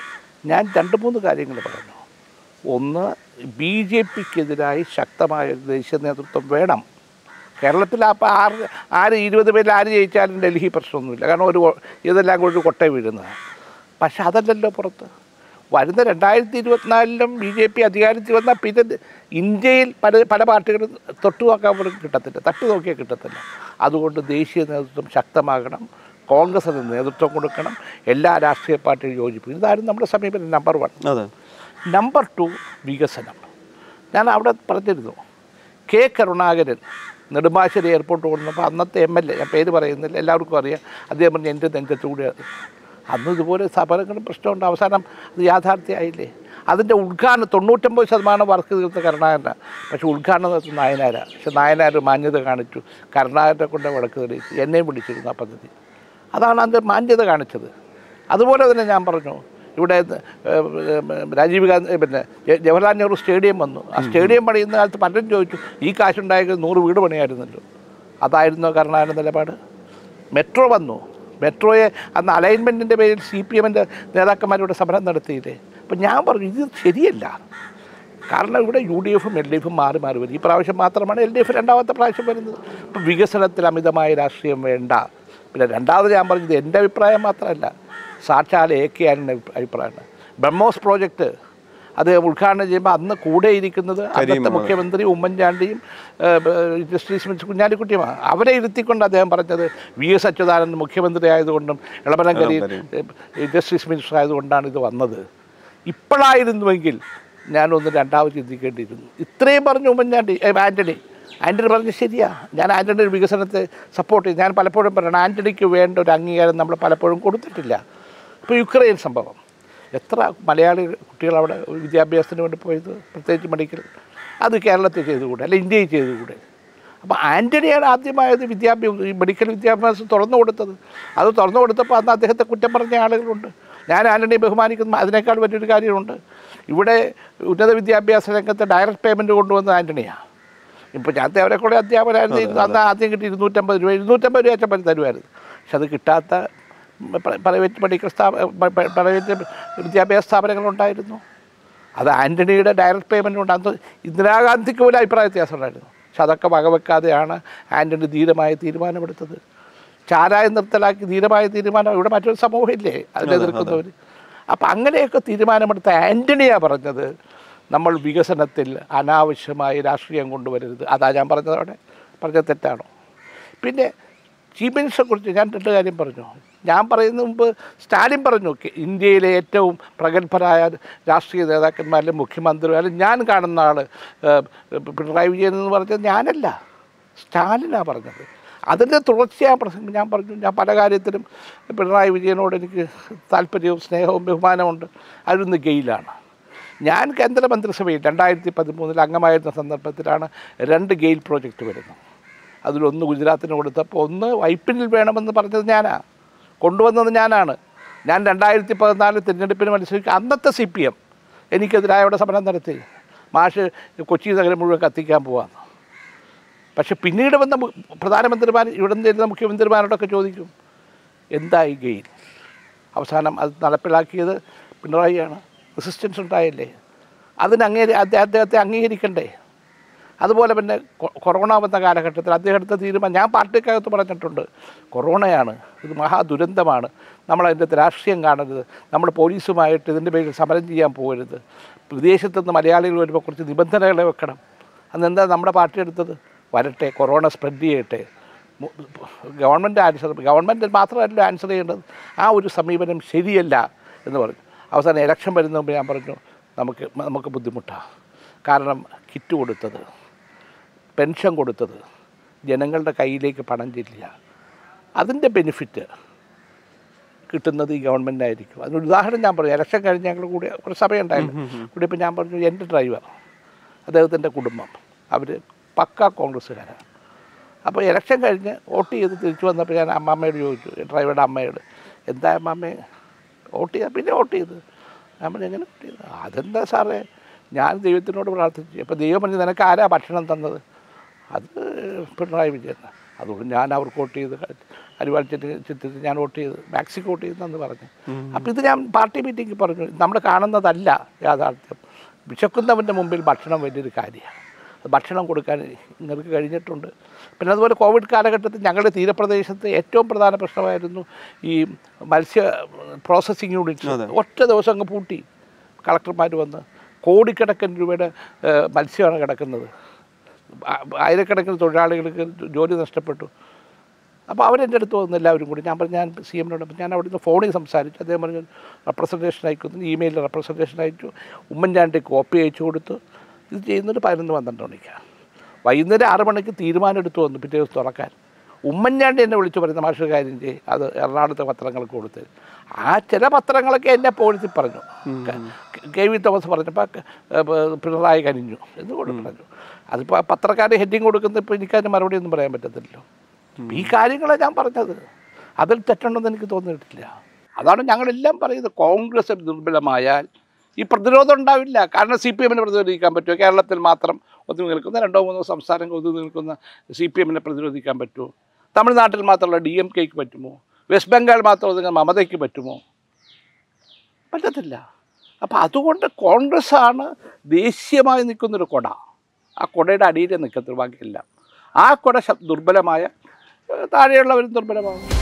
ഞാൻ രണ്ട് മൂന്ന് കാര്യങ്ങൾ പറഞ്ഞു ഒന്ന് ബി ജെ പിക്കെതിരായി ശക്തമായ ഒരു ദേശീയ നേതൃത്വം വേണം കേരളത്തിൽ അപ്പോൾ ആറ് ആര് ഇരുപത് പേരിൽ ആര് ജയിച്ചാലും ഡൽഹി പ്രശ്നമൊന്നുമില്ല കാരണം ഒരു കൊ- ഇതെല്ലാം കൂടി ഒരു കൊട്ട വീഴുന്നതാണ് പക്ഷെ അതല്ലല്ലോ പുറത്ത് വരുന്ന രണ്ടായിരത്തി ഇരുപത്തിനാലിലും ബി ജെ പി അധികാരത്തിൽ വന്നാൽ പിന്നെ ഇത് ഇന്ത്യയിൽ പല പല പാർട്ടികളും തൊട്ടു നോക്കാൻ പോലും കിട്ടത്തില്ല തട്ടു നോക്കിയാൽ കിട്ടത്തില്ല അതുകൊണ്ട് ദേശീയ നേതൃത്വം ശക്തമാകണം കോൺഗ്രസിന് നേതൃത്വം കൊടുക്കണം എല്ലാ രാഷ്ട്രീയ പാർട്ടിയും യോജിപ്പിക്കും ഇതായിരുന്നു നമ്മുടെ സമീപനം നമ്പർ വൺ അതെ നമ്പർ ടു വികസനം ഞാൻ അവിടെ പറഞ്ഞിരുന്നു കെ കരുണാകരൻ നെടുമ്പാശ്ശേരി എയർപോർട്ട് കൊണ്ടുവന്നപ്പോൾ അന്നത്തെ എം എൽ എ ഞാൻ പേര് പറയുന്നില്ല എല്ലാവർക്കും അറിയാം അദ്ദേഹം പറഞ്ഞ് എൻ്റെ നെഞ്ചത്തൂടെ അന്ന് ഇതുപോലെ സമരങ്ങളും പ്രശ്നമുണ്ട് അവസാനം അത് യാഥാർത്ഥ്യമായില്ലേ അതിൻ്റെ ഉദ്ഘാടനം തൊണ്ണൂറ്റൊമ്പത് ശതമാനം വർക്ക് തീർത്ത കരുണാകരനാണ് പക്ഷേ ഉദ്ഘാടനം നടത്തുന്ന നായനാരാ പക്ഷെ നായനാർ മാന്യത കാണിച്ചു കരുണാകരനെ കൊണ്ട് വടക്ക് തെളിയിച്ചു എന്നെയും വിളിച്ചിരുന്നു ആ പദ്ധതി അതാണ് അതിൻ്റെ മാന്യത കാണിച്ചത് അതുപോലെ തന്നെ ഞാൻ പറഞ്ഞു ഇവിടെ ഏഹ്, രാജീവ് ഗാന്ധി പിന്നെ ജ- ജവഹർലാൽ നെഹ്റു സ്റ്റേഡിയം വന്നു ആ സ്റ്റേഡിയം പണിയുന്ന കാലത്ത് പലരും ചോദിച്ചു ഈ കാശുണ്ടായത് നൂറ് വീട് പണിയായിരുന്നല്ലോ അതായിരുന്നോ കരുണാകരൻ നിലപാട് മെട്രോ വന്നു മെട്രോയെ അന്ന് അലൈൻമെൻറ്റിൻ്റെ പേരിൽ സി പി എമ്മിൻ്റെ നേതാക്കന്മാരിവിടെ സമരം നടത്തിയില്ലേ അപ്പം ഞാൻ പറഞ്ഞു ഇത് ശരിയല്ല കാരണം ഇവിടെ യു ഡി എഫും എൽ ഡി എഫും മാറി മാറി വരും ഈ പ്രാവശ്യം മാത്രമാണ് എൽ ഡി എഫ് രണ്ടാമത്തെ പ്രാവശ്യം വരുന്നത് ഇപ്പം വികസനത്തിൽ അമിതമായ രാഷ്ട്രീയം വേണ്ട പിന്നെ രണ്ടാമത് ഞാൻ പറഞ്ഞത് എൻ്റെ അഭിപ്രായം മാത്രമല്ല സാക്ഷാൽ എ കെ ആനിൻ്റെ അഭിപ്രായമാണ് ബ്രഹ്മോസ് പ്രോജക്റ്റ് അത് ഉദ്ഘാടനം ചെയ്യുമ്പോൾ അന്ന് കൂടെ ഇരിക്കുന്നത് അന്നത്തെ മുഖ്യമന്ത്രി ഉമ്മൻചാണ്ടിയും ഏഹ്, ജസ്റ്റിസ് മിൻസ് കുഞ്ഞാലിക്കുട്ടിയുമാണ് അവരെ ഇരുത്തിക്കൊണ്ട് അദ്ദേഹം പറഞ്ഞത് വി എസ് അച്യുതാനന്ദൻ മുഖ്യമന്ത്രി ആയതുകൊണ്ടും ഇളമരം കരീം ഏഹ്, ജസ്റ്റിസ് മിനിസ്റ്റർ ആയതുകൊണ്ടാണ് ഇത് വന്നത് ഇപ്പോഴായിരുന്നുവെങ്കിൽ ഞാനൊന്ന് രണ്ടാമത് ചിന്തിക്കേണ്ടിയിരുന്നു ഇത്രയും പറഞ്ഞു ഉമ്മൻചാണ്ടി ഏ, ആൻ്റണി ആൻ്റണി പറഞ്ഞ് ശരിയാ ഞാൻ ആൻ്റണിയുടെ വികസനത്തെ സപ്പോർട്ട് ചെയ്യും ഞാൻ പലപ്പോഴും പറയണം ആൻ്റണിക്ക് വേണ്ട ഒരു അംഗീകാരം നമ്മൾ പലപ്പോഴും കൊടുത്തിട്ടില്ല ഇപ്പോൾ യുക്രൈൻ സംഭവം എത്ര മലയാളി കുട്ടികൾ അവിടെ വിദ്യാഭ്യാസത്തിന് വേണ്ടി പോയത് പ്രത്യേകിച്ച് മെഡിക്കൽ അത് കേരളത്തിൽ ചെയ്തുകൂടെ അല്ല ഇന്ത്യയിൽ ചെയ്തുകൂടെ അപ്പോൾ ആൻ്റണിയാണ് ആദ്യമായത് വിദ്യാഭ്യാസം ഈ മെഡിക്കൽ വിദ്യാഭ്യാസം തുറന്നു കൊടുത്തത് അത് തുറന്നു കൊടുത്തപ്പോൾ അന്ന് അദ്ദേഹത്തെ കുറ്റം പറഞ്ഞ ആളുകളുണ്ട് ഞാൻ ആൻ്റണിയെ ബഹുമാനിക്കുന്ന അതിനേക്കാൾ വലിയൊരു കാര്യമുണ്ട് ഇവിടെ ഉന്നത വിദ്യാഭ്യാസ രംഗത്ത് ഡയറക്റ്റ് പേയ്മെൻറ്റ് കൊണ്ടുവന്നത് ആൻ്റണിയാണ് ഇപ്പോൾ ഞാൻ അവരെ കൂടെ അധ്യാപകരായിരുന്നു അന്ന് ആദ്യം കിട്ടി ഇരുന്നൂറ്റമ്പത് രൂപ ഇരുന്നൂറ്റമ്പത് രൂപ അച്ഛൻ തരുമായിരുന്നു പക്ഷെ അത് കിട്ടാത്ത പ്ര- പ്രൈവറ്റ് മെഡിക്കൽ സ്ഥാപ പ- പ- പ്രൈവറ്റ് വിദ്യാഭ്യാസ സ്ഥാപനങ്ങളുണ്ടായിരുന്നു അത് ആൻ്റണിയുടെ ഡയറക്റ്റ് പേയ്മെൻറ്റ് കൊണ്ട് അന്ന് ഇന്ദിരാഗാന്ധിക്ക് പോലും അഭിപ്രായ വ്യത്യാസം ഉണ്ടായിരുന്നു പക്ഷെ അതൊക്കെ വകവെക്കാതെയാണ് ആൻ്റണി ധീരമായ തീരുമാനമെടുത്തത് ചാരായം നിർത്തലാക്കി ധീരമായ തീരുമാനം ഇവിടെ മറ്റൊരു സമൂഹമില്ലേ അതിനെതിർക്കുന്നവർ അപ്പം അങ്ങനെയൊക്കെ തീരുമാനമെടുത്ത ആൻ്റണിയാണ് പറഞ്ഞത് നമ്മൾ വികസനത്തിൽ അനാവശ്യമായി രാഷ്ട്രീയം കൊണ്ടുവരരുത് അതാ ഞാൻ പറഞ്ഞത് അവിടെ പറഞ്ഞത് തെറ്റാണോ പിന്നെ ചീഫ് മിനിസ്റ്ററെ കുറിച്ച് ഞാൻ രണ്ട് കാര്യം പറഞ്ഞു ഞാൻ പറയുന്ന മുമ്പ് സ്റ്റാലിൻ പറഞ്ഞു "കെ- ഇന്ത്യയിലെ ഏറ്റവും പ്രഗത്ഭരായ രാഷ്ട്രീയ നേതാക്കന്മാരിലും മുഖ്യമന്ത്രിമാരിലും ഞാൻ കാണുന്ന ആൾ പിണറായി വിജയൻ എന്ന് പറഞ്ഞത് ഞാനല്ല സ്റ്റാലിനാണ് പറഞ്ഞത് അതിൻ്റെ തുടർച്ചയായ പ്രസംഗം ഞാൻ പറഞ്ഞു ഞാൻ പല കാര്യത്തിലും പിണറായി വിജയനോട് എനിക്ക് താല്പര്യവും സ്നേഹവും ബഹുമാനമുണ്ട് അതിലൊന്ന് ഗെയിലാണ് ഞാൻ കേന്ദ്രമന്ത്രിസഭയിൽ രണ്ടായിരത്തി പതിമൂന്നിൽ അംഗമായിരുന്ന സന്ദർഭത്തിലാണ് രണ്ട് ഗെയിൽ പ്രോജക്റ്റ് വരുന്നത് അതിലൊന്ന് ഗുജറാത്തിന് കൊടുത്തപ്പോൾ ഒന്ന് വൈപ്പിനിൽ വേണമെന്ന് പറഞ്ഞത് ഞാനാ കൊണ്ടുവന്നത് ഞാനാണ് ഞാൻ രണ്ടായിരത്തി പതിനാല് തിരഞ്ഞെടുപ്പിന് മത്സരിക്കുക അന്നത്തെ സി പി എം എനിക്കെതിരായ അവിടെ സമരം നടത്തി മാഷ് കൊച്ചി നഗരം മുഴുവൻ കത്തിക്കാൻ പോവാന്ന് പക്ഷെ പിന്നീട് വന്ന മു- പ്രധാനമന്ത്രിമാർ ഇവിടെ നിന്നിരുന്ന മുഖ്യമന്ത്രിമാരോടൊക്കെ ചോദിക്കും എന്തായി ഗെയിൽ അവസാനം അത് നടപ്പിലാക്കിയത് പിണറായിയാണ് റെസിസ്റ്റൻസ് ഉണ്ടായില്ലേ അതിന് അങ്ങേ അദ്ദേഹ- അദ്ദേഹത്തെ അംഗീകരിക്കണ്ടേ അതുപോലെ പിന്നെ കൊ- കൊറോണ വന്ന കാലഘട്ടത്തിൽ അദ്ദേഹം എടുത്ത തീരുമാനം ഞാൻ പാർട്ടിക്കകത്ത് പറഞ്ഞിട്ടുണ്ട് കൊറോണയാണ് ഇത് മഹാദുരന്തമാണ് നമ്മളതിൻ്റെ രാഷ്ട്രീയം കാണരുത് നമ്മൾ പോലീസുമായിട്ട് ഇതിൻ്റെ പേരിൽ സമരം ചെയ്യാൻ പോകരുത് വിദേശത്തുനിന്ന് മലയാളികൾ വരുമ്പോൾ കുറച്ച് നിബന്ധനകൾ വെക്കണം അന്നെന്താ നമ്മുടെ പാർട്ടി എടുത്തത് വരട്ടെ കൊറോണ സ്പ്രെഡ് ചെയ്യട്ടെ മു- ഗവൺമെൻറ് ആൻസർ ഗവൺമെൻറ് മാത്രമല്ല ആൻസർ ചെയ്യേണ്ടത് ആ ഒരു സമീപനം ശരിയല്ല എന്ന് പറഞ്ഞു അവസാനം ഇലക്ഷൻ വരുന്ന മുമ്പ് ഞാൻ പറഞ്ഞു നമുക്ക് നമുക്ക് ബുദ്ധിമുട്ടാണ് കാരണം കിറ്റ് കൊടുത്തത് പെൻഷൻ കൊടുത്തത് ജനങ്ങളുടെ കയ്യിലേക്ക് പണം ചെല്ലുക അതിൻ്റെ ബെനിഫിറ്റ് കിട്ടുന്നത് ഈ ഗവൺമെൻറ്റായിരിക്കും അതിനൊരു ഉദാഹരണം ഞാൻ പറഞ്ഞു ഇലക്ഷൻ കഴിഞ്ഞ് ഞങ്ങൾ കൂടി ഒരു സഭയുണ്ടായിരുന്നു കൂടി ഇപ്പോൾ ഞാൻ പറഞ്ഞു എൻ്റെ ഡ്രൈവർ അദ്ദേഹത്തിൻ്റെ കുടുംബം അവർ പക്ക കോൺഗ്രസ്സുകാരാണ് അപ്പോൾ ഇലക്ഷൻ കഴിഞ്ഞ് വോട്ട് ചെയ്ത് തിരിച്ചു വന്നപ്പോൾ ഞാൻ അമ്മാമ്മയോട് ചോദിച്ചു ഡ്രൈവറുടെ അമ്മയോട് എന്താ അമ്മാമ്മേ വോട്ട് ചെയ്താൽ പിന്നെ വോട്ട് ചെയ്ത് ഞാൻ പറഞ്ഞു എങ്ങനെ വോട്ട് ചെയ്തു അതെന്താ സാറേ ഞാൻ ദൈവത്തിനോട് പ്രാർത്ഥിച്ചു അപ്പോൾ ദൈവം പറഞ്ഞു നിനക്ക് ആരാ ഭക്ഷണം തന്നത് അത് പിണറായി വിജയൻ അതുകൊണ്ട് ഞാൻ അവർക്ക് വോട്ട് ചെയ്ത് അരിവാൾ ചിറ്റി ചിത്രത്തിൽ ഞാൻ വോട്ട് ചെയ്ത് മാക്സിക്ക് വോട്ട് ചെയ്തെന്ന് പറഞ്ഞു അപ്പോൾ ഇത് ഞാൻ പാർട്ടി മീറ്റിങ്ങിൽ പറഞ്ഞു നമ്മൾ കാണുന്നതല്ല യാഥാർത്ഥ്യം വിശക്കുന്നവൻ്റെ മുമ്പിൽ ഭക്ഷണം വലിയൊരു കാര്യമാണ് ഭക്ഷണം കൊടുക്കാൻ നിങ്ങൾക്ക് കഴിഞ്ഞിട്ടുണ്ട് പിന്നെ അതുപോലെ കോവിഡ് കാലഘട്ടത്തിൽ ഞങ്ങളുടെ തീരപ്രദേശത്ത് ഏറ്റവും പ്രധാന പ്രശ്നമായിരുന്നു ഈ മത്സ്യ പ്രോസസ്സിംഗ് യൂണിറ്റ്സ് ഒറ്റ ദിവസം അങ്ങ് പൂട്ടി കളക്ടർമാർ വന്ന് കോടിക്കണക്കിന് രൂപയുടെ ഏഹ്, മത്സ്യമാണ് കിടക്കുന്നത് ആ- ആയിരക്കണക്കിന് തൊഴിലാളികൾക്ക് ജോലി നഷ്ടപ്പെട്ടു അപ്പോൾ അവരെൻ്റെ അടുത്ത് വന്നു എല്ലാവരും കൂടി ഞാൻ പറഞ്ഞു ഞാൻ സി എമ്മിനോട് അപ്പം ഞാൻ അവിടുന്ന് ഫോണിൽ സംസാരിച്ചു അദ്ദേഹം പറഞ്ഞു റെപ്രസെൻറ്റേഷൻ അയക്കുന്നു ഇമെയിലിൽ റെപ്രസെൻറ്റേഷൻ അയച്ചു ഉമ്മൻചാണ്ടി കോപ്പി അയച്ചു കൊടുത്തു ഇത് ചെയ്യുന്നത് പതിനൊന്ന് പന്ത്രണ്ട് മണിക്കാണ് വൈകുന്നേരം ആറ് മണിക്ക് തീരുമാനം എടുത്തു വന്നു പിറ്റേ ദിവസം തുറക്കാൻ ഉമ്മൻചാണ്ടി എന്നെ വിളിച്ചു പറയുന്ന മാഷ കാര്യം ചെയ്യും അത് എറണാകുളത്തെ പത്രങ്ങൾക്ക് കൊടുത്ത് ആ ചില പത്രങ്ങളൊക്കെ എന്നെ പോലീസി പറഞ്ഞു ക- കെ വി തോമസ് പറഞ്ഞപ്പോൾ പിണറായി കനിഞ്ഞു എന്ന് കൂടെ പറഞ്ഞു അതിപ്പോൾ ആ പത്രക്കാരുടെ ഹെഡിങ് കൊടുക്കുന്ന ഇപ്പോൾ എനിക്കതിന് മറുപടി ഒന്നും പറയാൻ പറ്റത്തില്ലല്ലോ ഈ കാര്യങ്ങളാണ് ഞാൻ പറഞ്ഞത് അതിൽ തെറ്റുണ്ടെന്ന് എനിക്ക് തോന്നിയിട്ടില്ല അതാണ് ഞങ്ങളെല്ലാം പറയുന്നത് കോൺഗ്രസ് ദുർബലമായാൽ ഈ പ്രതിരോധം ഉണ്ടാവില്ല കാരണം സി പി എമ്മിനെ പ്രതിരോധിക്കാൻ പറ്റുമോ കേരളത്തിൽ മാത്രം ഒതുങ്ങി നിൽക്കുന്ന രണ്ടോ മൂന്നോ സംസ്ഥാനങ്ങൾ ഒതുങ്ങി നിൽക്കുന്ന സി പി എമ്മിനെ പ്രതിരോധിക്കാൻ പറ്റുമോ തമിഴ്നാട്ടിൽ മാത്രമുള്ള ഡി എം കെക്ക് പറ്റുമോ വെസ്റ്റ് ബംഗാൾ മാത്രം ഒതുങ്ങുന്ന മമതയ്ക്ക് പറ്റുമോ പറ്റത്തില്ല അപ്പം അതുകൊണ്ട് കോൺഗ്രസ് ആണ് ദേശീയമായി നിൽക്കുന്നൊരു കൊട ആ കൊടയുടെ അടിയിൽ നിൽക്കത്തുള്ളൂ ബാക്കിയെല്ലാം ആ കൊട ശ- ദുർബലമായ ഏഹ്, താഴെയുള്ളവരും ദുർബലമാകും